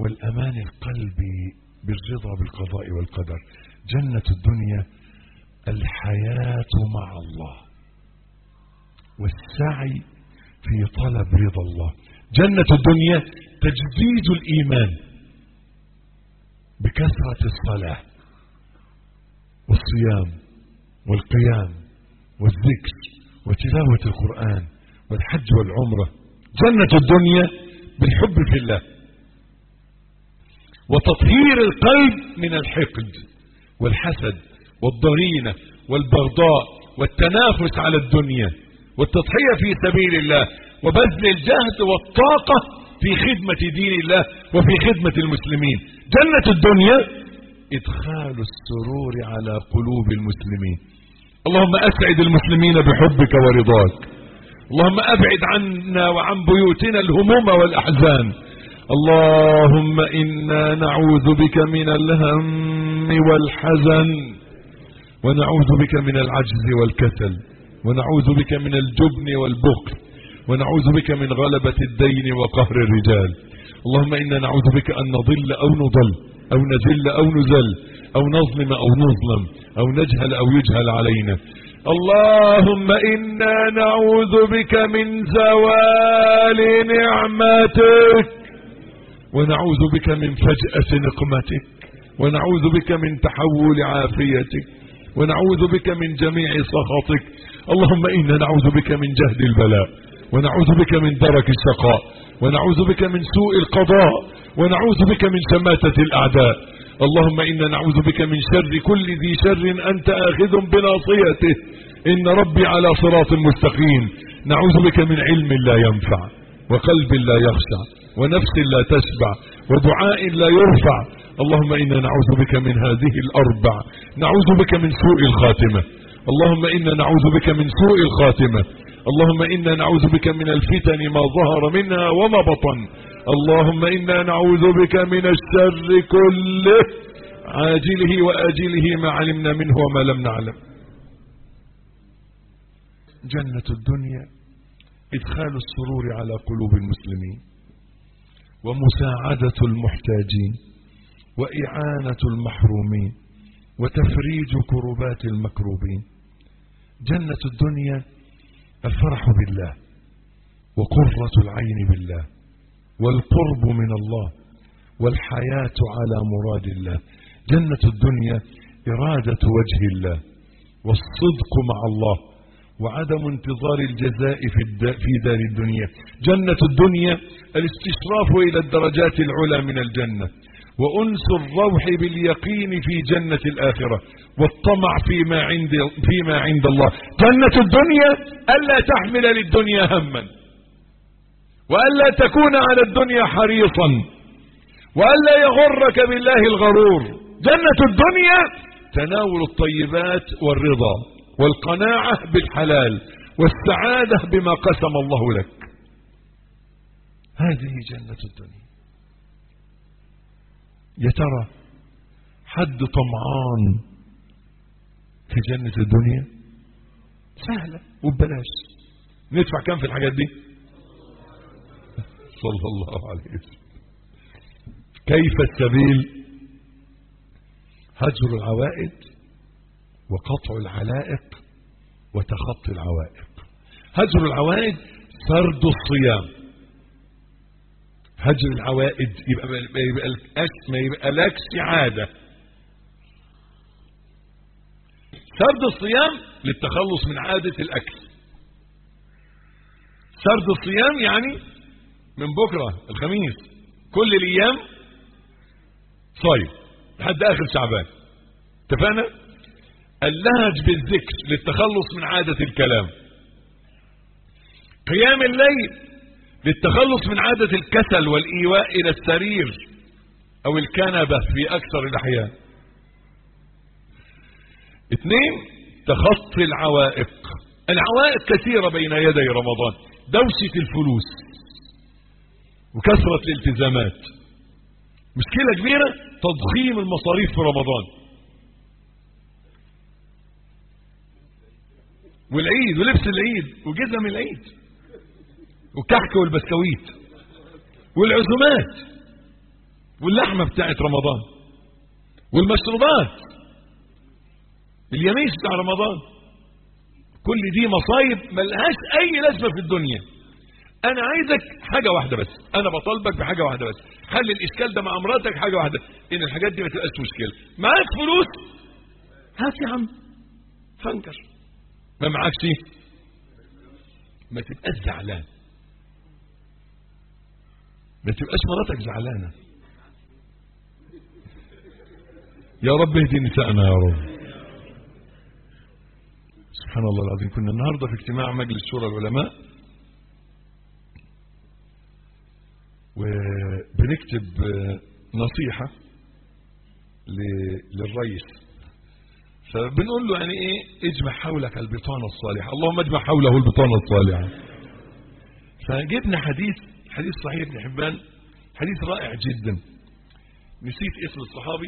والأمان القلبي بالرضا بالقضاء والقدر جنة الدنيا الحياة مع الله والسعي في طلب رضا الله جنة الدنيا تجديد الإيمان بكثرة الصلاة والصيام والقيام والذكر وتلاوة القرآن والحج والعمرة جنة الدنيا بالحب في الله وتطهير القلب من الحقد والحسد والضغينة والبغضاء والتنافس على الدنيا والتضحية في سبيل الله وبذل الجهد والطاقة في خدمة دين الله وفي خدمة المسلمين جنة الدنيا إدخال السرور على قلوب المسلمين اللهم أسعد المسلمين بحبك ورضاك اللهم أبعد عنا وعن بيوتنا الهموم والأحزان اللهم إنا نعوذ بك من الهم والحزن ونعوذ بك من العجز والكسل ونعوذ بك من الجبن والبخل ونعوذ بك من غلبة الدين وقهر الرجال اللهم إنا نعوذ بك أن نضل أو نضل أو نذل أو نزل أو نظلم أو نظلم أو نجهل أو يجهل علينا اللهم إنا نعوذ بك من زوال نعمتك ونعوذ بك من فجأة نقمتك ونعوذ بك من تحول عافيتك ونعوذ بك من جميع سخطك اللهم إنا نعوذ بك من جهد البلاء ونعوذ بك من درك الشقاء ونعوذ بك من سوء القضاء ونعوذ بك من شماتة الأعداء اللهم إنا نعوذ بك من شر كل ذي شر أنت آخذ بناصيته إن ربي على صراط مستقيم نعوذ بك من علم لا ينفع وقلب لا يخشع ونفس لا تشبع ودعاء لا يرفع اللهم إنا نعوذ بك من هذه الأربع نعوذ بك من سوء الخاتمة اللهم إنا نعوذ بك من سوء الخاتمة اللهم إنا نعوذ بك من الفتن ما ظهر منها وما بطن اللهم إنا نعوذ بك من الشر كله عاجله وآجله ما علمنا منه وما لم نعلم جنة الدنيا إدخال السرور على قلوب المسلمين ومساعدة المحتاجين وإعانة المحرومين وتفريج كربات المكروبين جنة الدنيا الفرح بالله وقرة العين بالله والقرب من الله والحياة على مراد الله جنة الدنيا إرادة وجه الله والصدق مع الله وعدم انتظار الجزاء في, في دار الدنيا جنة الدنيا الاستشراف إلى الدرجات العلى من الجنة وأنس الروح باليقين في جنة الآخرة والطمع فيما عند, فيما عند الله جنة الدنيا ألا تحمل للدنيا هما وألا تكون على الدنيا حريصا وألا يغرك بالله الغرور جنة الدنيا تناول الطيبات والرضا والقناعة بالحلال والسعادة بما قسم الله لك هذه جنة الدنيا يا ترى حد طمعان في جنة الدنيا سهلة وببلاش ندفع كم في الحاجات دي صلى الله عليه وسلم كيف السبيل هجر العوائد وقطع العلائق وتخطي العوائق هجر العوائد سرد الصيام هجر العوائد يبقى ما يبقى ما يبقى لكش عادة سرد الصيام للتخلص من عادة الأكل سرد الصيام يعني من بكرة الخميس كل الأيام صايم لحد آخر شعبان اتفقنا اللهج بالذكر للتخلص من عادة الكلام قيام الليل للتخلص من عادة الكسل والإيواء إلى السرير أو الكنبة في أكثر الأحيان اثنين تخطي العوائق العوائق كثيرة بين يدي رمضان دوشة الفلوس وكثرة الالتزامات مشكلة كبيرة تضخيم المصاريف في رمضان والعيد ولبس العيد وجزم العيد والكحك والبسكويت والعزومات واللحمة بتاعت رمضان والمشروبات اليميش بتاع رمضان كل دي مصايب ملهاش اي لازمة في الدنيا انا عايزك حاجة واحدة بس انا بطالبك بحاجة واحدة بس حل الاشكال ده مع مراتك حاجة واحدة ان الحاجات دي ما تبقاش مشكلة معاك فلوس هات يا عم فانكر ما معاكش ما تبقاش زعلان ما تبقاش مراتك زعلانة يا رب اهدي نسائنا يا رب سبحان الله العظيم كنا النهاردة في اجتماع مجلس شورى العلماء وبنكتب نصيحة للرئيس فبنقول له يعني ايه اجمع حولك البطانة الصالحة اللهم اجمع حوله البطانة الصالحة فجبنا حديث حديث صحيح ابن حبان حديث رائع جدا نسيت اسم الصحابي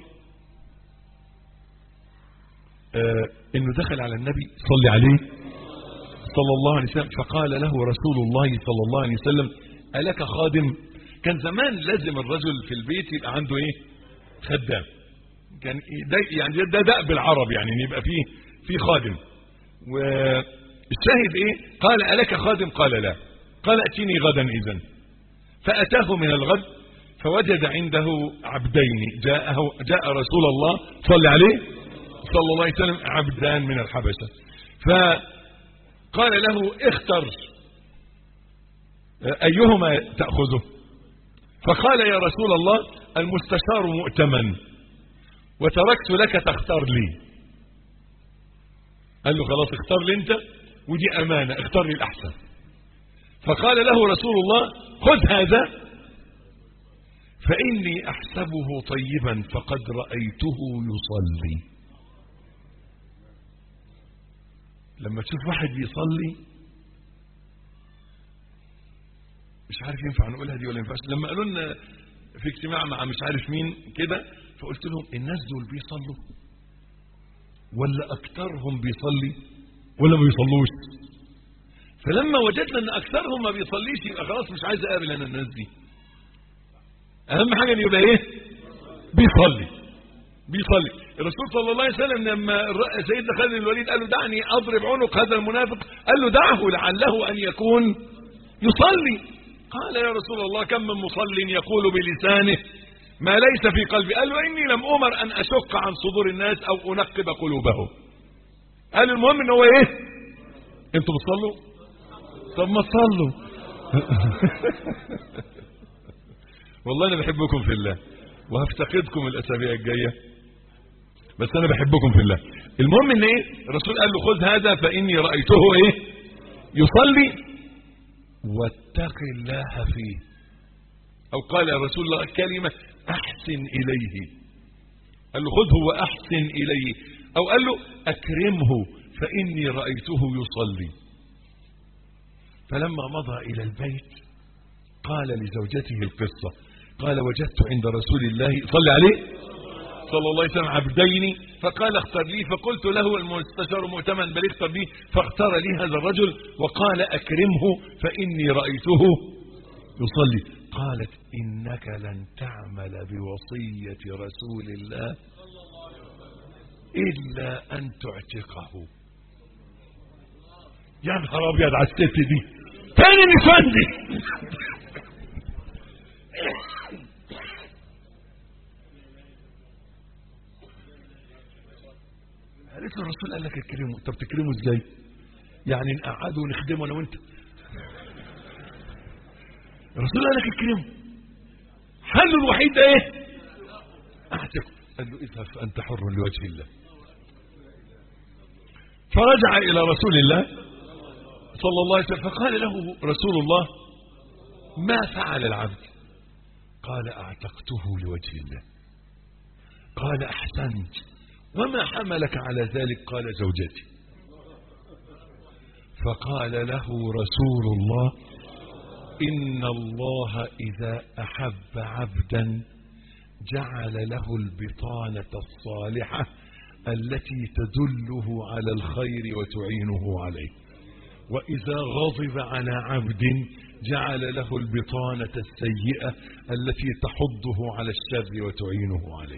آه انه دخل على النبي صلى عليه صلى الله عليه وسلم فقال له رسول الله صلى الله عليه وسلم ألك خادم كان زمان لازم الرجل في البيت يبقى عنده ايه خدام كان ده يعني ده دأب العرب يعني ان يبقى فيه في خادم والشاهد ايه قال ألك خادم قال لا قال اتيني غدا اذا فأتاه من الغد فوجد عنده عبدين جاءه جاء رسول الله صلى عليه صلى الله عليه وسلم عبدان من الحبشة فقال له اختر أيهما تأخذه فقال يا رسول الله المستشار مؤتمن وتركت لك تختار لي قال له خلاص اختار لي انت ودي امانة اختار لي الاحسن فقال له رسول الله خذ هذا فاني احسبه طيبا فقد رأيته يصلي لما تشوف واحد بيصلي مش عارف ينفع نقولها دي ولا ينفعش لما قالوا لنا في اجتماع مع مش عارف مين كده فقلت لهم الناس دول بيصلوا ولا اكثرهم بيصلي ولا ما بيصلوش فلما وجدنا ان اكثرهم ما بيصليش يبقى خلاص مش عايز اقابل انا الناس دي اهم حاجه ان يبقى ايه بيصلي بيصلي الرسول صلى الله عليه وسلم لما سيدنا خالد الوليد قال له دعني اضرب عنق هذا المنافق قال له دعه لعله ان يكون يصلي قال يا رسول الله كم من مصل يقول بلسانه ما ليس في قلبي قال له إني لم أمر أن أشق عن صدور الناس أو أنقب قلوبهم قال المهم ان هو ايه انتوا بتصلوا طب ما تصلوا والله انا بحبكم في الله وهفتقدكم الاسابيع الجايه بس انا بحبكم في الله المهم ان ايه الرسول قال له خذ هذا فاني رايته ايه يصلي واتق الله فيه او قال يا رسول الله كلمه احسن اليه قال له خذه واحسن اليه او قال له اكرمه فاني رايته يصلي فلما مضى الى البيت قال لزوجته القصه قال وجدت عند رسول الله صلى عليه صلى الله عليه وسلم عبدين فقال اختر لي فقلت له المستشار مؤتمن بل اختر لي فاختار لي هذا الرجل وقال اكرمه فاني رايته يصلي قالت انك لن تعمل بوصيه رسول الله الا ان تعتقه يا نهار ابيض على الست دي تاني نسوان دي قالت له الرسول قال لك اكرمه طب تكرمه ازاي يعني نقعده ونخدمه انا وانت الرسول قال لك اكرمه حله الوحيد ده ايه اعتق قال له اذهب فانت حر لوجه الله فرجع الى رسول الله صلى الله عليه وسلم فقال له رسول الله ما فعل العبد قال اعتقته لوجه الله قال احسنت وما حملك على ذلك قال زوجتي فقال له رسول الله إن الله إذا أحب عبدا جعل له البطانة الصالحة التي تدله على الخير وتعينه عليه وإذا غضب على عبد جعل له البطانة السيئة التي تحضه على الشر وتعينه عليه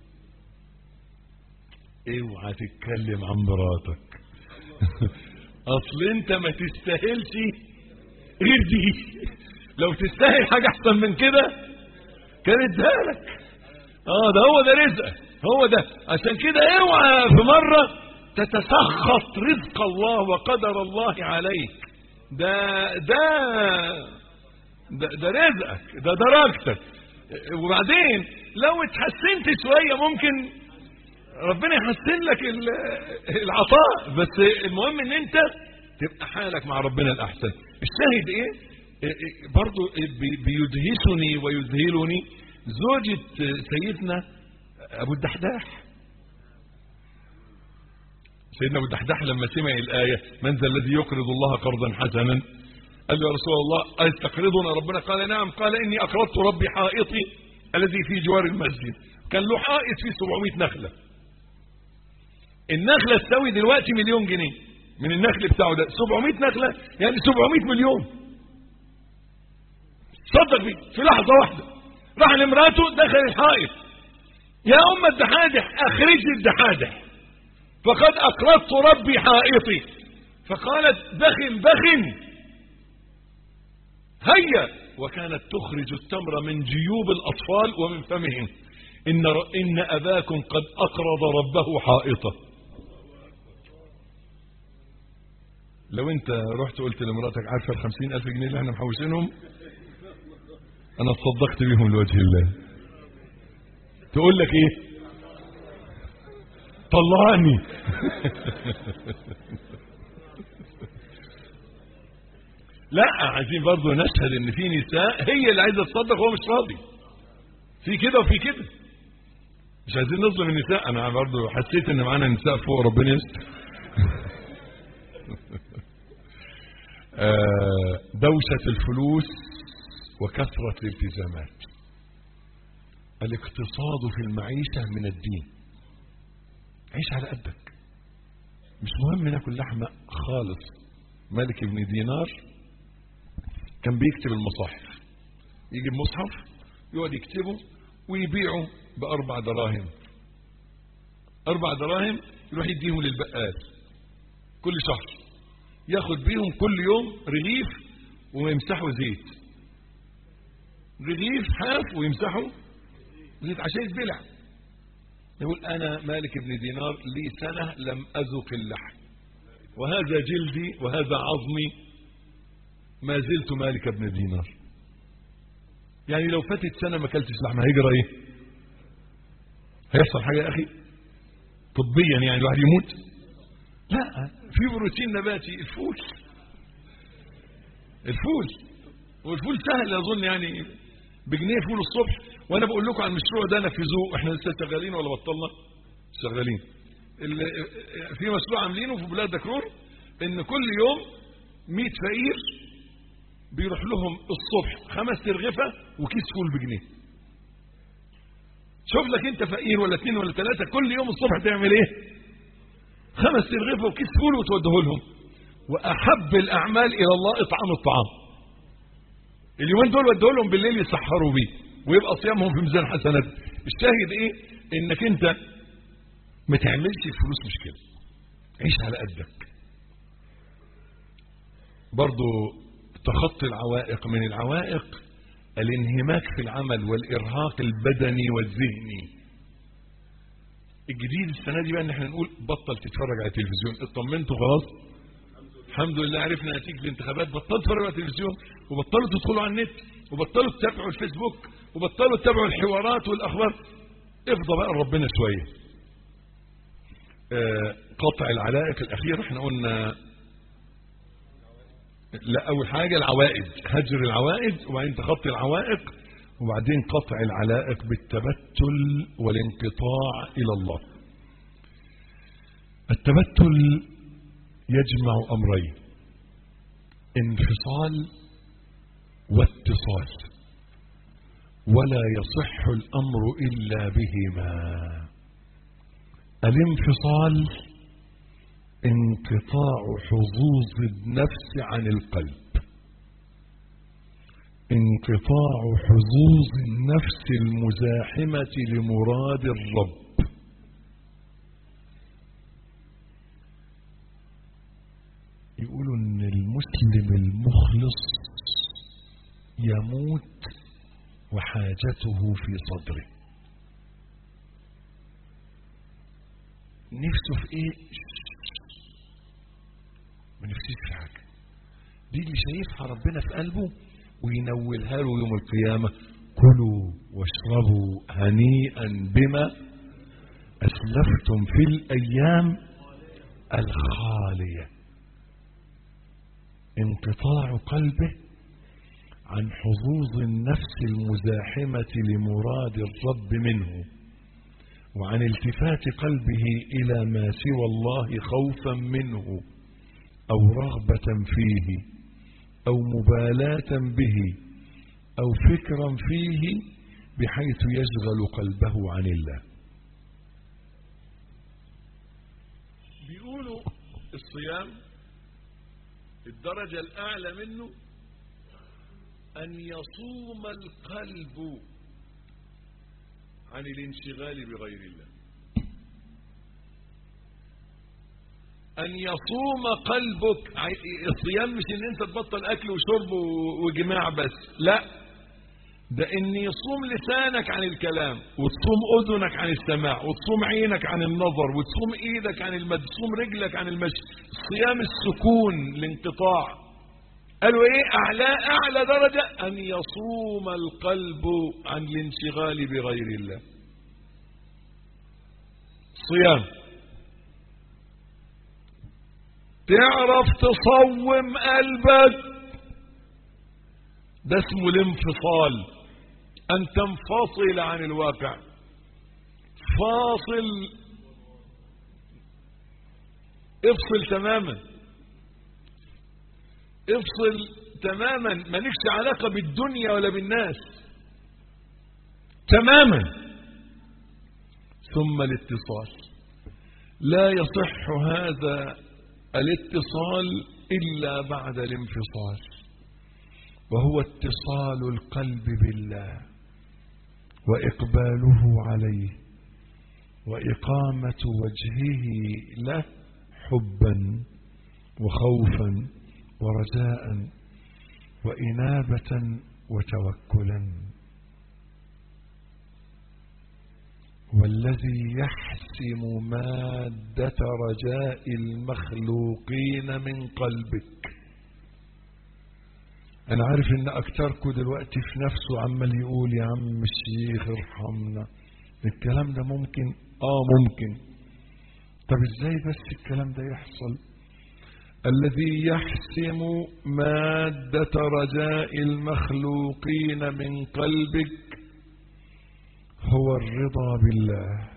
اوعى تتكلم عن مراتك اصل انت ما تستاهلش غير دي لو تستاهل حاجة احسن من كده كانت ذلك اه ده هو ده رزقك هو ده عشان كده اوعى في مرة تتسخط رزق الله وقدر الله عليك ده ده ده, ده رزقك ده درجتك وبعدين لو اتحسنت شوية ممكن ربنا يحسن لك العطاء بس المهم ان انت تبقى حالك مع ربنا الاحسن الشاهد ايه برضو بيدهشني ويذهلني زوجة سيدنا ابو الدحداح سيدنا ابو الدحداح لما سمع الآية من ذا الذي يقرض الله قرضا حسنا قال له يا رسول الله أستقرضنا ربنا قال نعم قال إني أقرضت ربي حائطي الذي في جوار المسجد كان له حائط فيه 700 نخلة النخلة تساوي دلوقتي مليون جنيه من النخل بتاعه ده 700 نخلة يعني 700 مليون صدق بيه في لحظة واحدة راح لمراته دخل الحائط يا أم الدحادح أخرج الدحادح فقد أقرضت ربي حائطي فقالت بخن بخن هيا وكانت تخرج التمر من جيوب الأطفال ومن فمهم إن, إن أباكم قد أقرض ربه حائطه لو انت رحت قلت لمراتك عارفة الخمسين ألف جنيه اللي احنا محوشينهم انا تصدقت بيهم لوجه الله تقول لك ايه طلعني لا عايزين برضه نشهد ان في نساء هي اللي عايزه تصدق وهو مش راضي في كده وفي كده مش عايزين نظلم النساء انا برضه حسيت ان معانا نساء فوق ربنا يستر دوشة الفلوس وكثرة الالتزامات الاقتصاد في المعيشة من الدين عيش على قدك مش مهم ناكل لحمة خالص مالك ابن دينار كان بيكتب المصاحف يجيب مصحف يقعد يكتبه ويبيعه بأربع دراهم أربع دراهم يروح يديهم للبقال كل شهر ياخد بيهم كل يوم رغيف ويمسحوا زيت رغيف حاف ويمسحوا زيت عشان يتبلع يقول أنا مالك ابن دينار لي سنة لم أذق اللحم وهذا جلدي وهذا عظمي ما زلت مالك ابن دينار يعني لو فاتت سنة ما اكلتش لحمة هيجرى ايه هيحصل حاجة يا أخي طبيا يعني الواحد يموت لا في بروتين نباتي الفول الفول والفول سهل اظن يعني بجنيه فول الصبح وانا بقول لكم عن المشروع ده نفذوه احنا لسه شغالين ولا بطلنا شغالين في مشروع عاملينه في بلاد دكرور ان كل يوم 100 فقير بيروح لهم الصبح خمس ترغفه وكيس فول بجنيه شوف لك انت فقير ولا اثنين ولا ثلاثه كل يوم الصبح تعمل ايه خمس ترغفه وكيس فول وتوديه لهم واحب الاعمال الى الله اطعام الطعام اليومين دول وديه لهم بالليل يسحروا بيه ويبقى صيامهم في ميزان حسنات الشاهد ايه انك انت ما تعملش الفلوس مشكله عيش على قدك برضو تخطي العوائق من العوائق الانهماك في العمل والارهاق البدني والذهني الجديد السنه دي بقى ان احنا نقول بطل تتفرج على التلفزيون اطمنتوا خلاص الحمد لله عرفنا نتيجه الانتخابات بطلوا تتفرجوا على التلفزيون وبطلوا تدخلوا على النت وبطلوا تتابعوا الفيسبوك وبطلوا تتابعوا الحوارات والاخبار افضى بقى ربنا شويه آه قطع العلائق الاخيره احنا قلنا لا اول حاجه العوائد هجر العوائد وبعدين تخطي العوائق وبعدين قطع العلائق بالتبتل والانقطاع الى الله التبتل يجمع امرين انفصال واتصال ولا يصح الامر الا بهما الانفصال انقطاع حظوظ النفس عن القلب انقطاع حظوظ النفس المزاحمة لمراد الرب يقولوا ان المسلم المخلص يموت وحاجته في صدره نفسه في ايه ما نفسيش في حاجة دي اللي شايفها ربنا في قلبه وينولها له يوم القيامة كلوا واشربوا هنيئا بما أسلفتم في الأيام الخالية انقطاع قلبه عن حظوظ النفس المزاحمة لمراد الرب منه وعن التفات قلبه إلى ما سوى الله خوفا منه أو رغبة فيه أو مبالاة به أو فكرا فيه بحيث يشغل قلبه عن الله بيقولوا الصيام الدرجة الأعلى منه أن يصوم القلب عن الانشغال بغير الله أن يصوم قلبك الصيام مش إن أنت تبطل أكل وشرب وجماع بس لا ده إن يصوم لسانك عن الكلام وتصوم أذنك عن السماع وتصوم عينك عن النظر وتصوم إيدك عن المد تصوم رجلك عن المشي صيام السكون الانقطاع قالوا إيه أعلى أعلى درجة أن يصوم القلب عن الانشغال بغير الله صيام تعرف تصوم قلبك ده اسمه الانفصال ان تنفصل عن الواقع فاصل افصل تماما افصل تماما مالكش علاقة بالدنيا ولا بالناس تماما ثم الاتصال لا يصح هذا الاتصال إلا بعد الانفصال وهو اتصال القلب بالله وإقباله عليه وإقامة وجهه له حبا وخوفا ورجاء وإنابة وتوكلا والذي يحسم مادة رجاء المخلوقين من قلبك أنا عارف إن أكتركم دلوقتي في نفسه عمال يقول يا عم الشيخ ارحمنا الكلام ده ممكن آه ممكن طب إزاي بس الكلام ده يحصل الذي يحسم مادة رجاء المخلوقين من قلبك هو الرضا بالله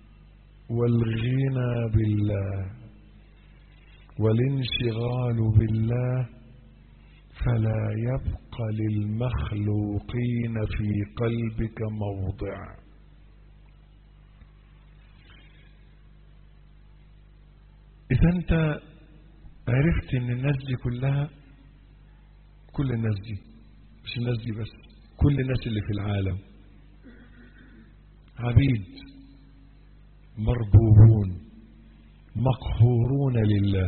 والغنى بالله والانشغال بالله فلا يبقى للمخلوقين في قلبك موضع إذا أنت عرفت إن الناس دي كلها كل الناس دي مش الناس دي بس كل الناس اللي في العالم عبيد مربوبون مقهورون لله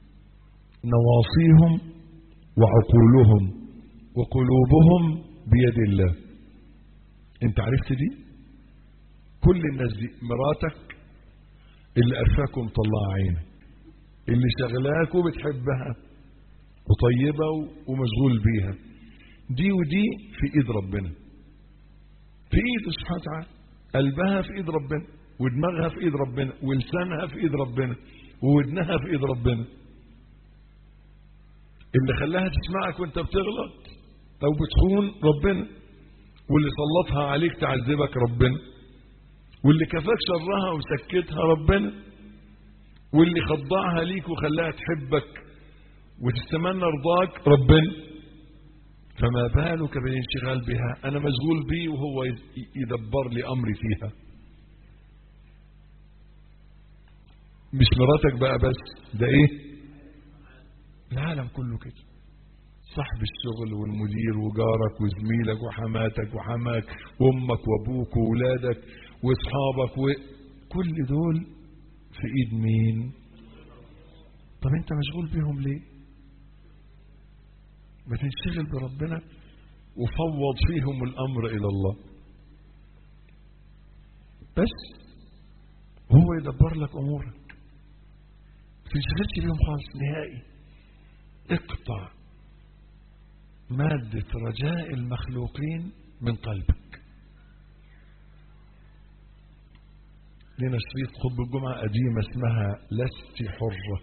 نواصيهم وعقولهم وقلوبهم بيد الله انت عرفت دي كل الناس دي مراتك اللي قرفاك ومطلعه عينك اللي شغلاك وبتحبها وطيبة ومشغول بيها دي ودي في ايد ربنا في ايده سبحانه وتعالى قلبها في ايد ربنا ودماغها في ايد ربنا ولسانها في ايد ربنا وودنها في ايد ربنا اللي خلاها تسمعك وانت بتغلط او بتخون ربنا واللي سلطها عليك تعذبك ربنا واللي كفاك شرها وسكتها ربنا واللي خضعها ليك وخلاها تحبك وتستمنى رضاك ربنا فما بالك بالانشغال بها انا مشغول بيه وهو يدبر لي امري فيها مش مراتك بقى بس ده ايه العالم كله كده صاحب الشغل والمدير وجارك وزميلك وحماتك وحماك وامك وابوك وولادك واصحابك وكل دول في ايد مين طب انت مشغول بيهم ليه ما تنشغل بربنا وفوض فيهم الامر الى الله بس هو يدبر لك امورك ما تنشغلش بيهم خالص نهائي اقطع مادة رجاء المخلوقين من قلبك لنا شريط خطبة الجمعة قديمة اسمها لست حرة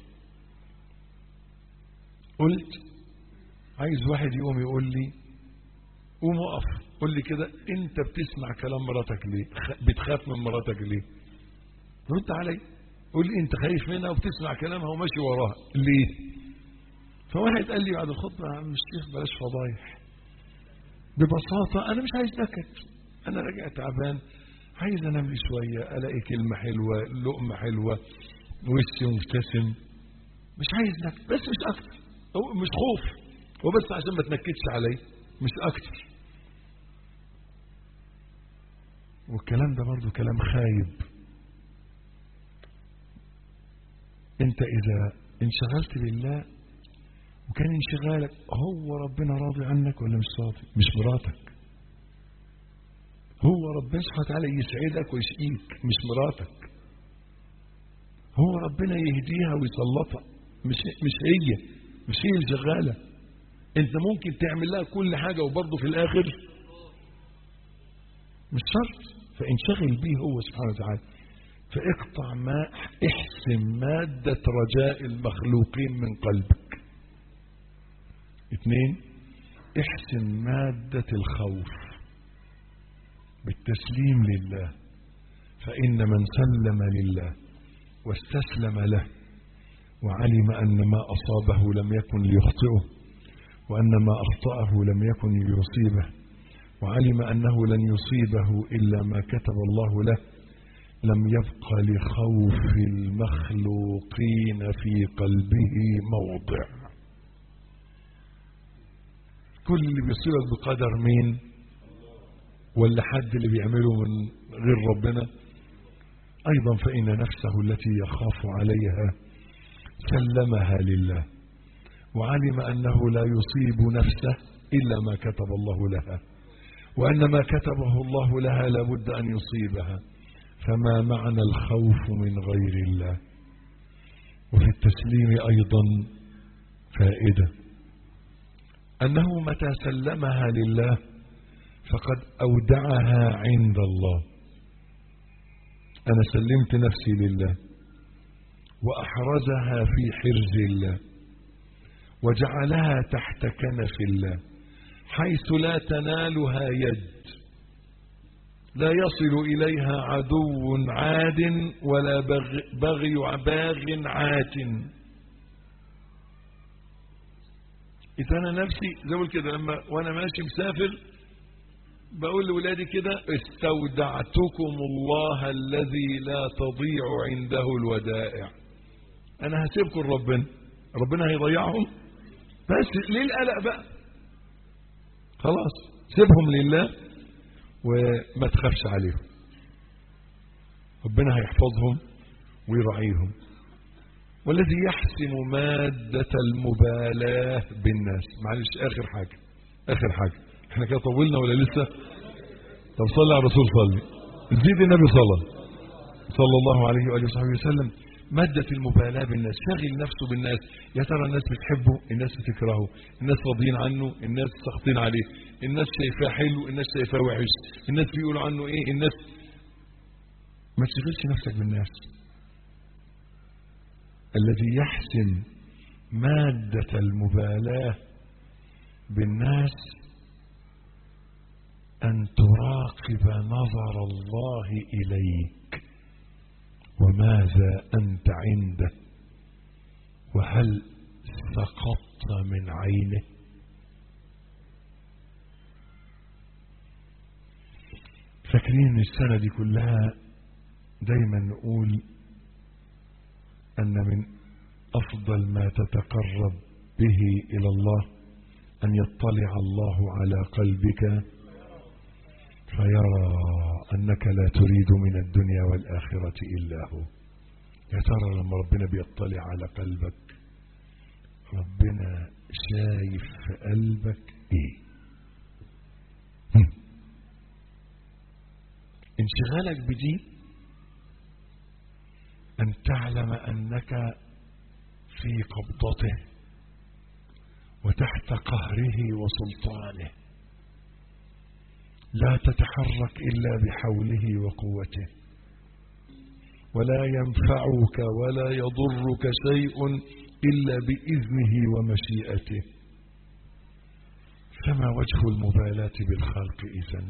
قلت عايز واحد يقوم يقول لي قوم اقف قول لي كده انت بتسمع كلام مراتك ليه بتخاف من مراتك ليه رد علي قول لي انت خايف منها وبتسمع كلامها وماشي وراها ليه فواحد قال لي بعد الخطبة يا عم الشيخ بلاش فضايح ببساطة أنا مش عايز نكت أنا راجع تعبان عايز أنام لي شوية ألاقي كلمة حلوة لقمة حلوة وشي مبتسم مش عايز نكت بس مش أكتر هو مش خوف هو بس عشان ما تنكدش علي مش أكتر والكلام ده برضو كلام خايب انت اذا انشغلت بالله وكان انشغالك هو ربنا راضي عنك ولا مش راضي مش مراتك هو ربنا سبحانه وتعالى يسعدك ويشقيك مش مراتك هو ربنا يهديها ويسلطها مش مش هي مش هي اللي شغاله انت ممكن تعمل لها كل حاجه وبرضه في الاخر مش شرط فانشغل بيه هو سبحانه وتعالى فاقطع ما احسم مادة رجاء المخلوقين من قلبك اثنين احسن مادة الخوف بالتسليم لله فإن من سلم لله واستسلم له وعلم أن ما أصابه لم يكن ليخطئه وأن ما أخطأه لم يكن ليصيبه وعلم أنه لن يصيبه إلا ما كتب الله له لم يبق لخوف المخلوقين في قلبه موضع كل اللي بيصيبك بقدر مين ولا حد اللي بيعمله من غير ربنا أيضا فإن نفسه التي يخاف عليها سلمها لله وعلم أنه لا يصيب نفسه إلا ما كتب الله لها وأن ما كتبه الله لها لابد أن يصيبها فما معنى الخوف من غير الله وفي التسليم أيضا فائدة أنه متى سلمها لله فقد أودعها عند الله أنا سلمت نفسي لله وأحرزها في حرز الله وجعلها تحت كنف الله حيث لا تنالها يد لا يصل إليها عدو عاد ولا بغي, بغي باغ عات إذا أنا نفسي زي كده لما وأنا ماشي مسافر بقول لولادي كده استودعتكم الله الذي لا تضيع عنده الودائع أنا هسيبكم ربنا ربنا هيضيعهم بس ليه القلق بقى خلاص سيبهم لله وما تخافش عليهم ربنا هيحفظهم ويراعيهم والذي يحسم مادة المبالاة بالناس معلش آخر حاجة آخر حاجة احنا كده طولنا ولا لسه طب صلي على الرسول صلي زيد النبي صلى صلى الله عليه وآله وصحبه وسلم مادة المبالاة بالناس شغل نفسه بالناس يا ترى الناس بتحبه الناس بتكرهه الناس راضيين عنه الناس ساخطين عليه الناس شايفاه حلو الناس شايفاه وحش الناس بيقولوا عنه ايه الناس ما تشغلش نفسك بالناس الذي يحسن مادة المبالاة بالناس أن تراقب نظر الله إليك وماذا أنت عنده وهل سقطت من عينه فاكرين السنة دي كلها دايما نقول أن من أفضل ما تتقرب به إلى الله أن يطلع الله على قلبك فيرى أنك لا تريد من الدنيا والآخرة إلا هو يا ترى لما ربنا بيطلع على قلبك ربنا شايف في قلبك ايه هم. انشغالك بدي ان تعلم انك في قبضته وتحت قهره وسلطانه لا تتحرك الا بحوله وقوته ولا ينفعك ولا يضرك شيء إلا بإذنه ومشيئته فما وجه المبالاة بالخلق إذن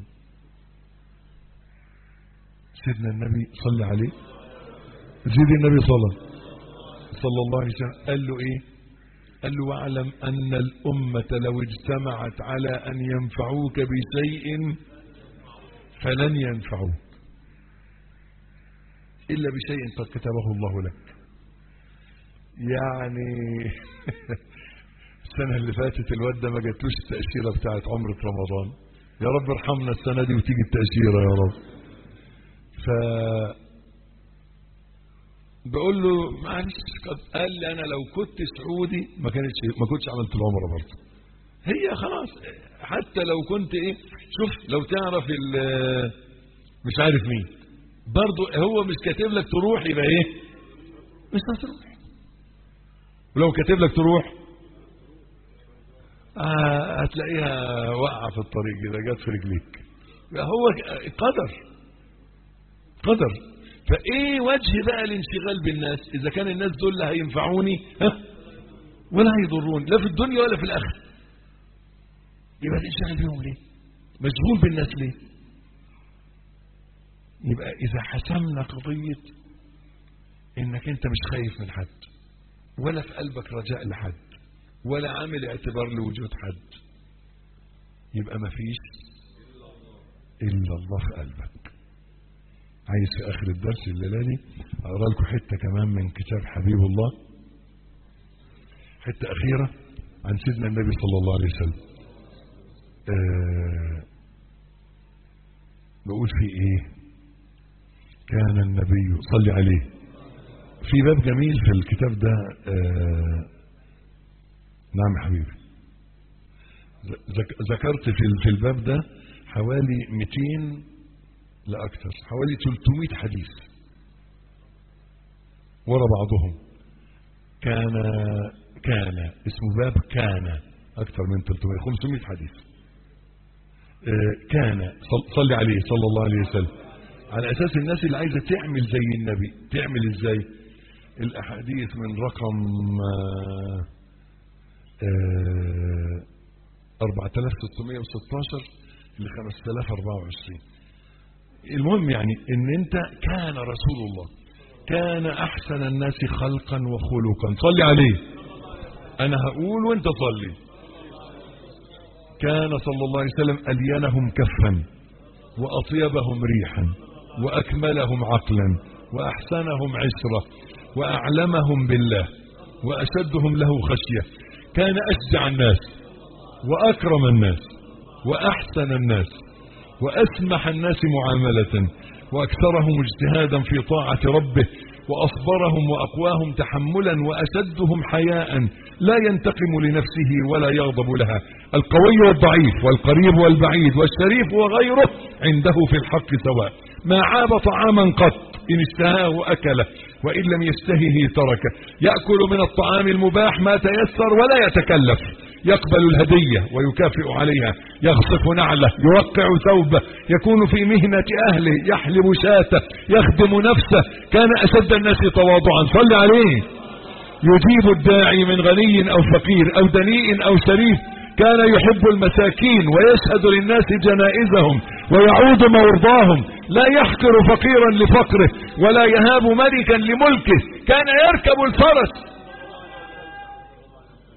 سيدنا النبي صلى عليه زيد النبي صلى صلى الله عليه وسلم قال له إيه قال له واعلم أن الأمة لو اجتمعت على أن ينفعوك بشيء فلن ينفعوك إلا بشيء قد كتبه الله لك يعني السنة اللي فاتت الواد ده ما جاتلوش التأشيرة بتاعت عمرة رمضان يا رب ارحمنا السنة دي وتيجي التأشيرة يا رب ف بقول له معلش قد قال لي انا لو كنت سعودي ما كانتش ما كنتش عملت العمره برضه هي خلاص حتى لو كنت ايه شوف لو تعرف مش عارف مين برضه هو مش كاتب لك تروح يبقى ايه مش هتروح ولو كاتب لك تروح آه هتلاقيها واقعه في الطريق كده جت في رجليك هو قدر قدر فايه وجه بقى الانشغال بالناس اذا كان الناس دول لا هينفعوني ها ولا هيضروني لا في الدنيا ولا في الاخره يبقى الانشغال بيهم ليه مشغول بالناس ليه يبقى اذا حسمنا قضيه انك انت مش خايف من حد ولا في قلبك رجاء لحد ولا عامل اعتبار لوجود حد يبقى ما فيش الا الله في قلبك عايز في اخر الدرس الليله دي اقرا لكم حته كمان من كتاب حبيب الله حته اخيره عن سيدنا النبي صلى الله عليه وسلم أه بقول في ايه كان النبي صلي عليه في باب جميل في الكتاب ده أه نعم يا حبيبي ذكرت في في الباب ده حوالي 200 لا أكثر حوالي 300 حديث ورا بعضهم كان كان اسمه باب كان أكثر من 300 500 حديث كان صلي عليه صلى الله عليه وسلم على أساس الناس اللي عايزة تعمل زي النبي تعمل إزاي الأحاديث من رقم 4616 ل 5024 المهم يعني ان انت كان رسول الله كان احسن الناس خلقا وخلقا صلي عليه انا هقول وانت صلي كان صلى الله عليه وسلم الينهم كفا واطيبهم ريحا واكملهم عقلا واحسنهم عشره واعلمهم بالله واشدهم له خشيه كان اشجع الناس واكرم الناس واحسن الناس وأسمح الناس معاملة وأكثرهم اجتهادا في طاعة ربه وأصبرهم وأقواهم تحملا وأشدهم حياء لا ينتقم لنفسه ولا يغضب لها القوي والضعيف والقريب والبعيد والشريف وغيره عنده في الحق سواء ما عاب طعاما قط إن اشتهاه أكله وإن لم يشتهه تركه يأكل من الطعام المباح ما تيسر ولا يتكلف يقبل الهدية ويكافئ عليها يغصف نعله يوقع ثوبه يكون في مهنة أهله يحلب شاته يخدم نفسه كان أشد الناس تواضعا صل عليه يجيب الداعي من غني أو فقير أو دنيء أو شريف كان يحب المساكين ويشهد للناس جنائزهم ويعود مرضاهم لا يحقر فقيرا لفقره ولا يهاب ملكا لملكه كان يركب الفرس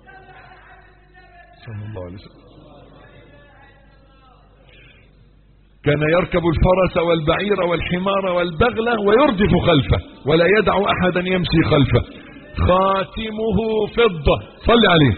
صلى الله عليه وسلم كان يركب الفرس والبعير والحمار والبغلة ويردف خلفه ولا يدع أحدا يمشي خلفه خاتمه فضة صل عليه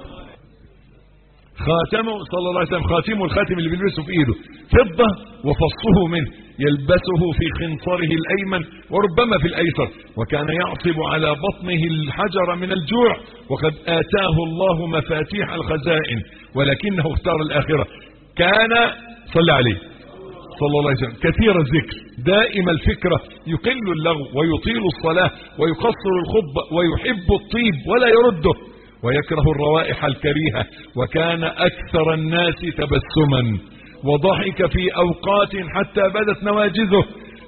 خاتمه صلى الله عليه وسلم خاتمه الخاتم اللي بيلبسه في ايده فضة وفصه منه يلبسه في خنصره الايمن وربما في الايسر وكان يعصب على بطنه الحجر من الجوع وقد اتاه الله مفاتيح الخزائن ولكنه اختار الاخرة كان صلى عليه صلى الله عليه وسلم كثير الذكر دائم الفكرة يقل اللغو ويطيل الصلاة ويقصر الخطبة ويحب الطيب ولا يرده ويكره الروائح الكريهة وكان أكثر الناس تبسما وضحك في أوقات حتى بدت نواجذه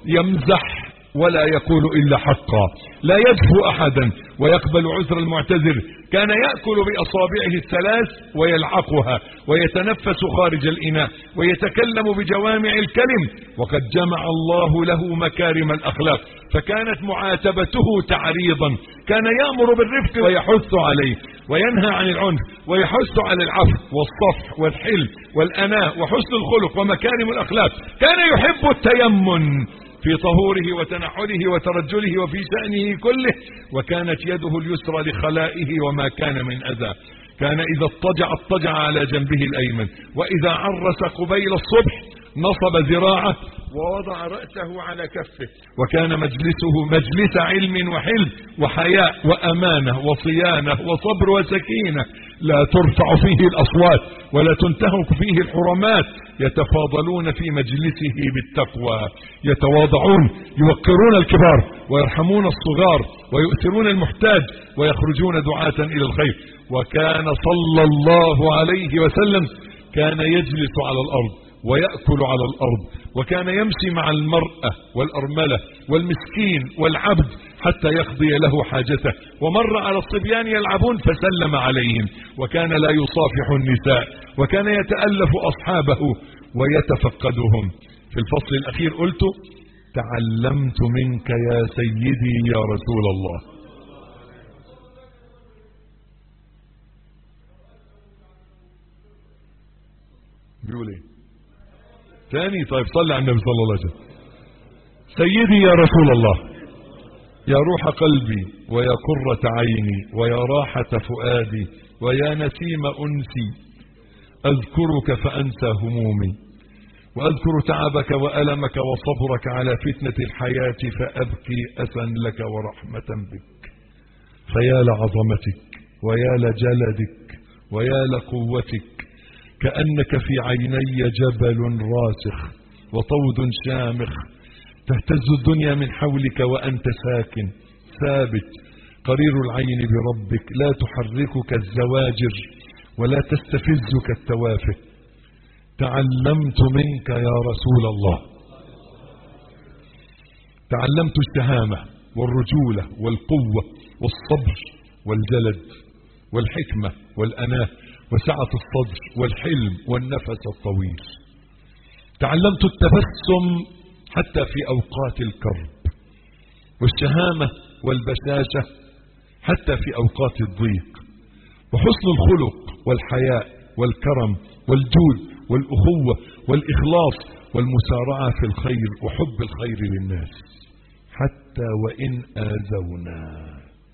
يمزح ولا يقول إلا حقا لا يدفو أحدا ويقبل عذر المعتذر كان يأكل بأصابعه الثلاث ويلعقها ويتنفس خارج الإناء ويتكلم بجوامع الكلم وقد جمع الله له مكارم الأخلاق فكانت معاتبته تعريضا كان يأمر بالرفق ويحث عليه وينهى عن العنف ويحث على العفو والصفح والحلم والأناة وحسن الخلق ومكارم الأخلاق كان يحب التيمن في طهوره وتنحله وترجله وفي شأنه كله وكانت يده اليسرى لخلائه وما كان من أذى كان إذا اضطجع اضطجع على جنبه الأيمن وإذا عرس قبيل الصبح نصب ذراعه ووضع رأسه على كفه وكان مجلسه مجلس علم وحلم وحياء وأمانة وصيانة وصبر وسكينة لا ترفع فيه الأصوات ولا تنتهك فيه الحرمات يتفاضلون في مجلسه بالتقوى يتواضعون يوقرون الكبار ويرحمون الصغار ويؤثرون المحتاج ويخرجون دعاة إلى الخير وكان صلى الله عليه وسلم كان يجلس على الأرض ويأكل على الأرض وكان يمشي مع المرأة والأرملة والمسكين والعبد حتى يقضي له حاجته ومر على الصبيان يلعبون فسلم عليهم وكان لا يصافح النساء وكان يتألف أصحابه ويتفقدهم في الفصل الأخير قلت تعلمت منك يا سيدي يا رسول الله بيقول ايه ثاني طيب صلى على النبي صلى الله عليه وسلم سيدي يا رسول الله يا روح قلبي ويا قرة عيني ويا راحة فؤادي ويا نسيم أنسي أذكرك فأنسى همومي وأذكر تعبك وألمك وصبرك على فتنة الحياة فأبكي أسا لك ورحمة بك فيا لعظمتك ويا لجلدك ويا لقوتك كأنك في عيني جبل راسخ وطود شامخ تهتز الدنيا من حولك وأنت ساكن ثابت قرير العين بربك لا تحركك الزواجر ولا تستفزك التوافه تعلمت منك يا رسول الله تعلمت الشهامة والرجولة والقوة والصبر والجلد والحكمة والأناه وسعة الصدر والحلم والنفس الطويل تعلمت التبسم حتى في أوقات الكرب والشهامة والبشاشة حتى في أوقات الضيق وحسن الخلق والحياء والكرم والجود والأخوة والإخلاص والمسارعة في الخير وحب الخير للناس حتى وإن آذونا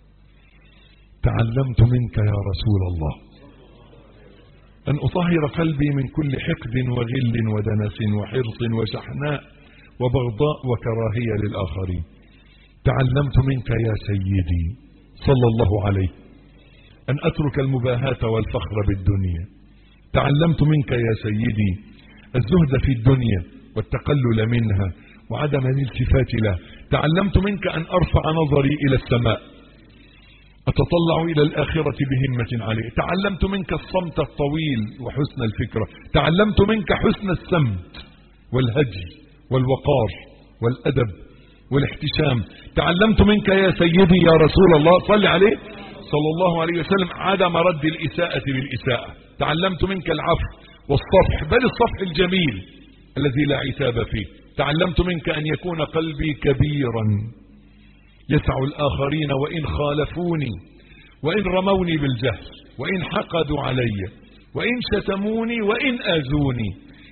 تعلمت منك يا رسول الله أن أطهر قلبي من كل حقد وغل ودنس وحرص وشحناء وبغضاء وكراهية للآخرين تعلمت منك يا سيدي صلى الله عليه أن أترك المباهاة والفخر بالدنيا تعلمت منك يا سيدي الزهد في الدنيا والتقلل منها وعدم الالتفات له تعلمت منك أن أرفع نظري إلى السماء أتطلع إلى الآخرة بهمة عليه تعلمت منك الصمت الطويل وحسن الفكرة تعلمت منك حسن السمت والهجي والوقار والأدب والاحتشام تعلمت منك يا سيدي يا رسول الله صل عليه صلى الله عليه وسلم عدم رد الإساءة بالإساءة تعلمت منك العفو والصفح بل الصفح الجميل الذي لا عتاب فيه تعلمت منك أن يكون قلبي كبيرا يسع الآخرين وإن خالفوني وإن رموني بالجهل وإن حقدوا علي وإن شتموني وإن آذوني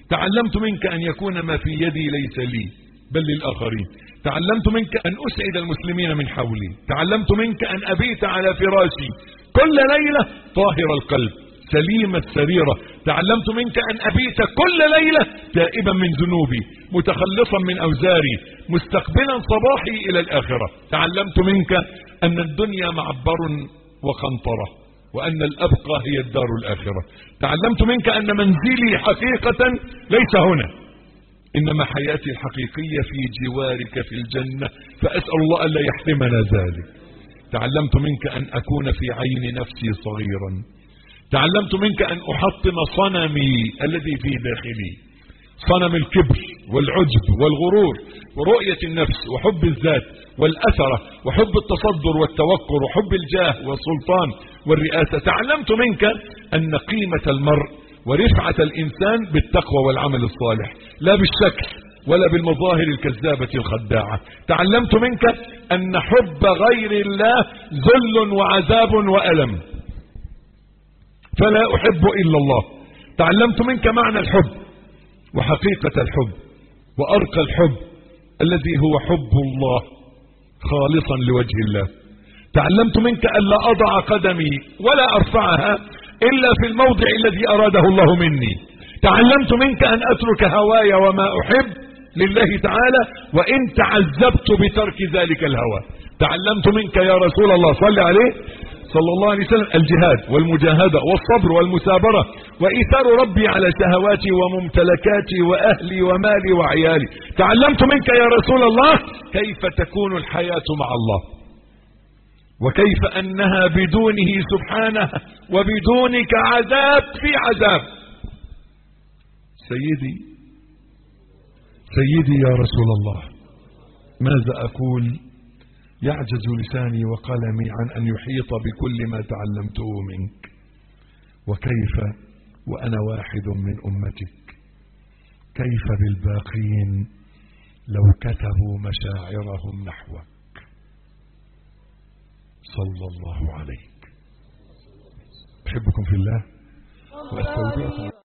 تعلمت منك أن يكون ما في يدي ليس لي بل للآخرين تعلمت منك أن أسعد المسلمين من حولي تعلمت منك أن أبيت على فراشي كل ليلة طاهر القلب سليم السريرة تعلمت منك أن أبيت كل ليلة تائبا من ذنوبي متخلصا من أوزاري مستقبلا صباحي إلى الآخرة تعلمت منك أن الدنيا معبر وخنطرة وأن الأبقى هي الدار الآخرة تعلمت منك أن منزلي حقيقة ليس هنا إنما حياتي الحقيقية في جوارك في الجنة فأسأل الله ألا يحرمنا ذلك تعلمت منك أن أكون في عين نفسي صغيرا تعلمت منك أن أحطم صنمي الذي في داخلي صنم الكبر والعجب والغرور ورؤية النفس وحب الذات والأثرة وحب التصدر والتوقر وحب الجاه والسلطان والرئاسة تعلمت منك أن قيمة المرء ورفعة الإنسان بالتقوى والعمل الصالح لا بالشكل ولا بالمظاهر الكذابة الخداعة تعلمت منك أن حب غير الله ذل وعذاب وألم فلا أحب إلا الله تعلمت منك معنى الحب وحقيقة الحب وأرقى الحب الذي هو حب الله خالصا لوجه الله تعلمت منك ألا أضع قدمي ولا أرفعها إلا في الموضع الذي أراده الله مني تعلمت منك أن أترك هواي وما أحب لله تعالى وإن تعذبت بترك ذلك الهوى تعلمت منك يا رسول الله صل عليه صلى الله عليه وسلم الجهاد والمجاهدة والصبر والمثابرة وإيثار ربي على شهواتي وممتلكاتي وأهلي ومالي وعيالي تعلمت منك يا رسول الله كيف تكون الحياة مع الله وكيف أنها بدونه سبحانه وبدونك عذاب في عذاب سيدي سيدي يا رسول الله ماذا أقول يعجز لساني وقلمي عن أن يحيط بكل ما تعلمته منك وكيف وأنا واحد من أمتك كيف بالباقين لو كتبوا مشاعرهم نحوك صلى الله عليك أحبكم في الله وأستودعكم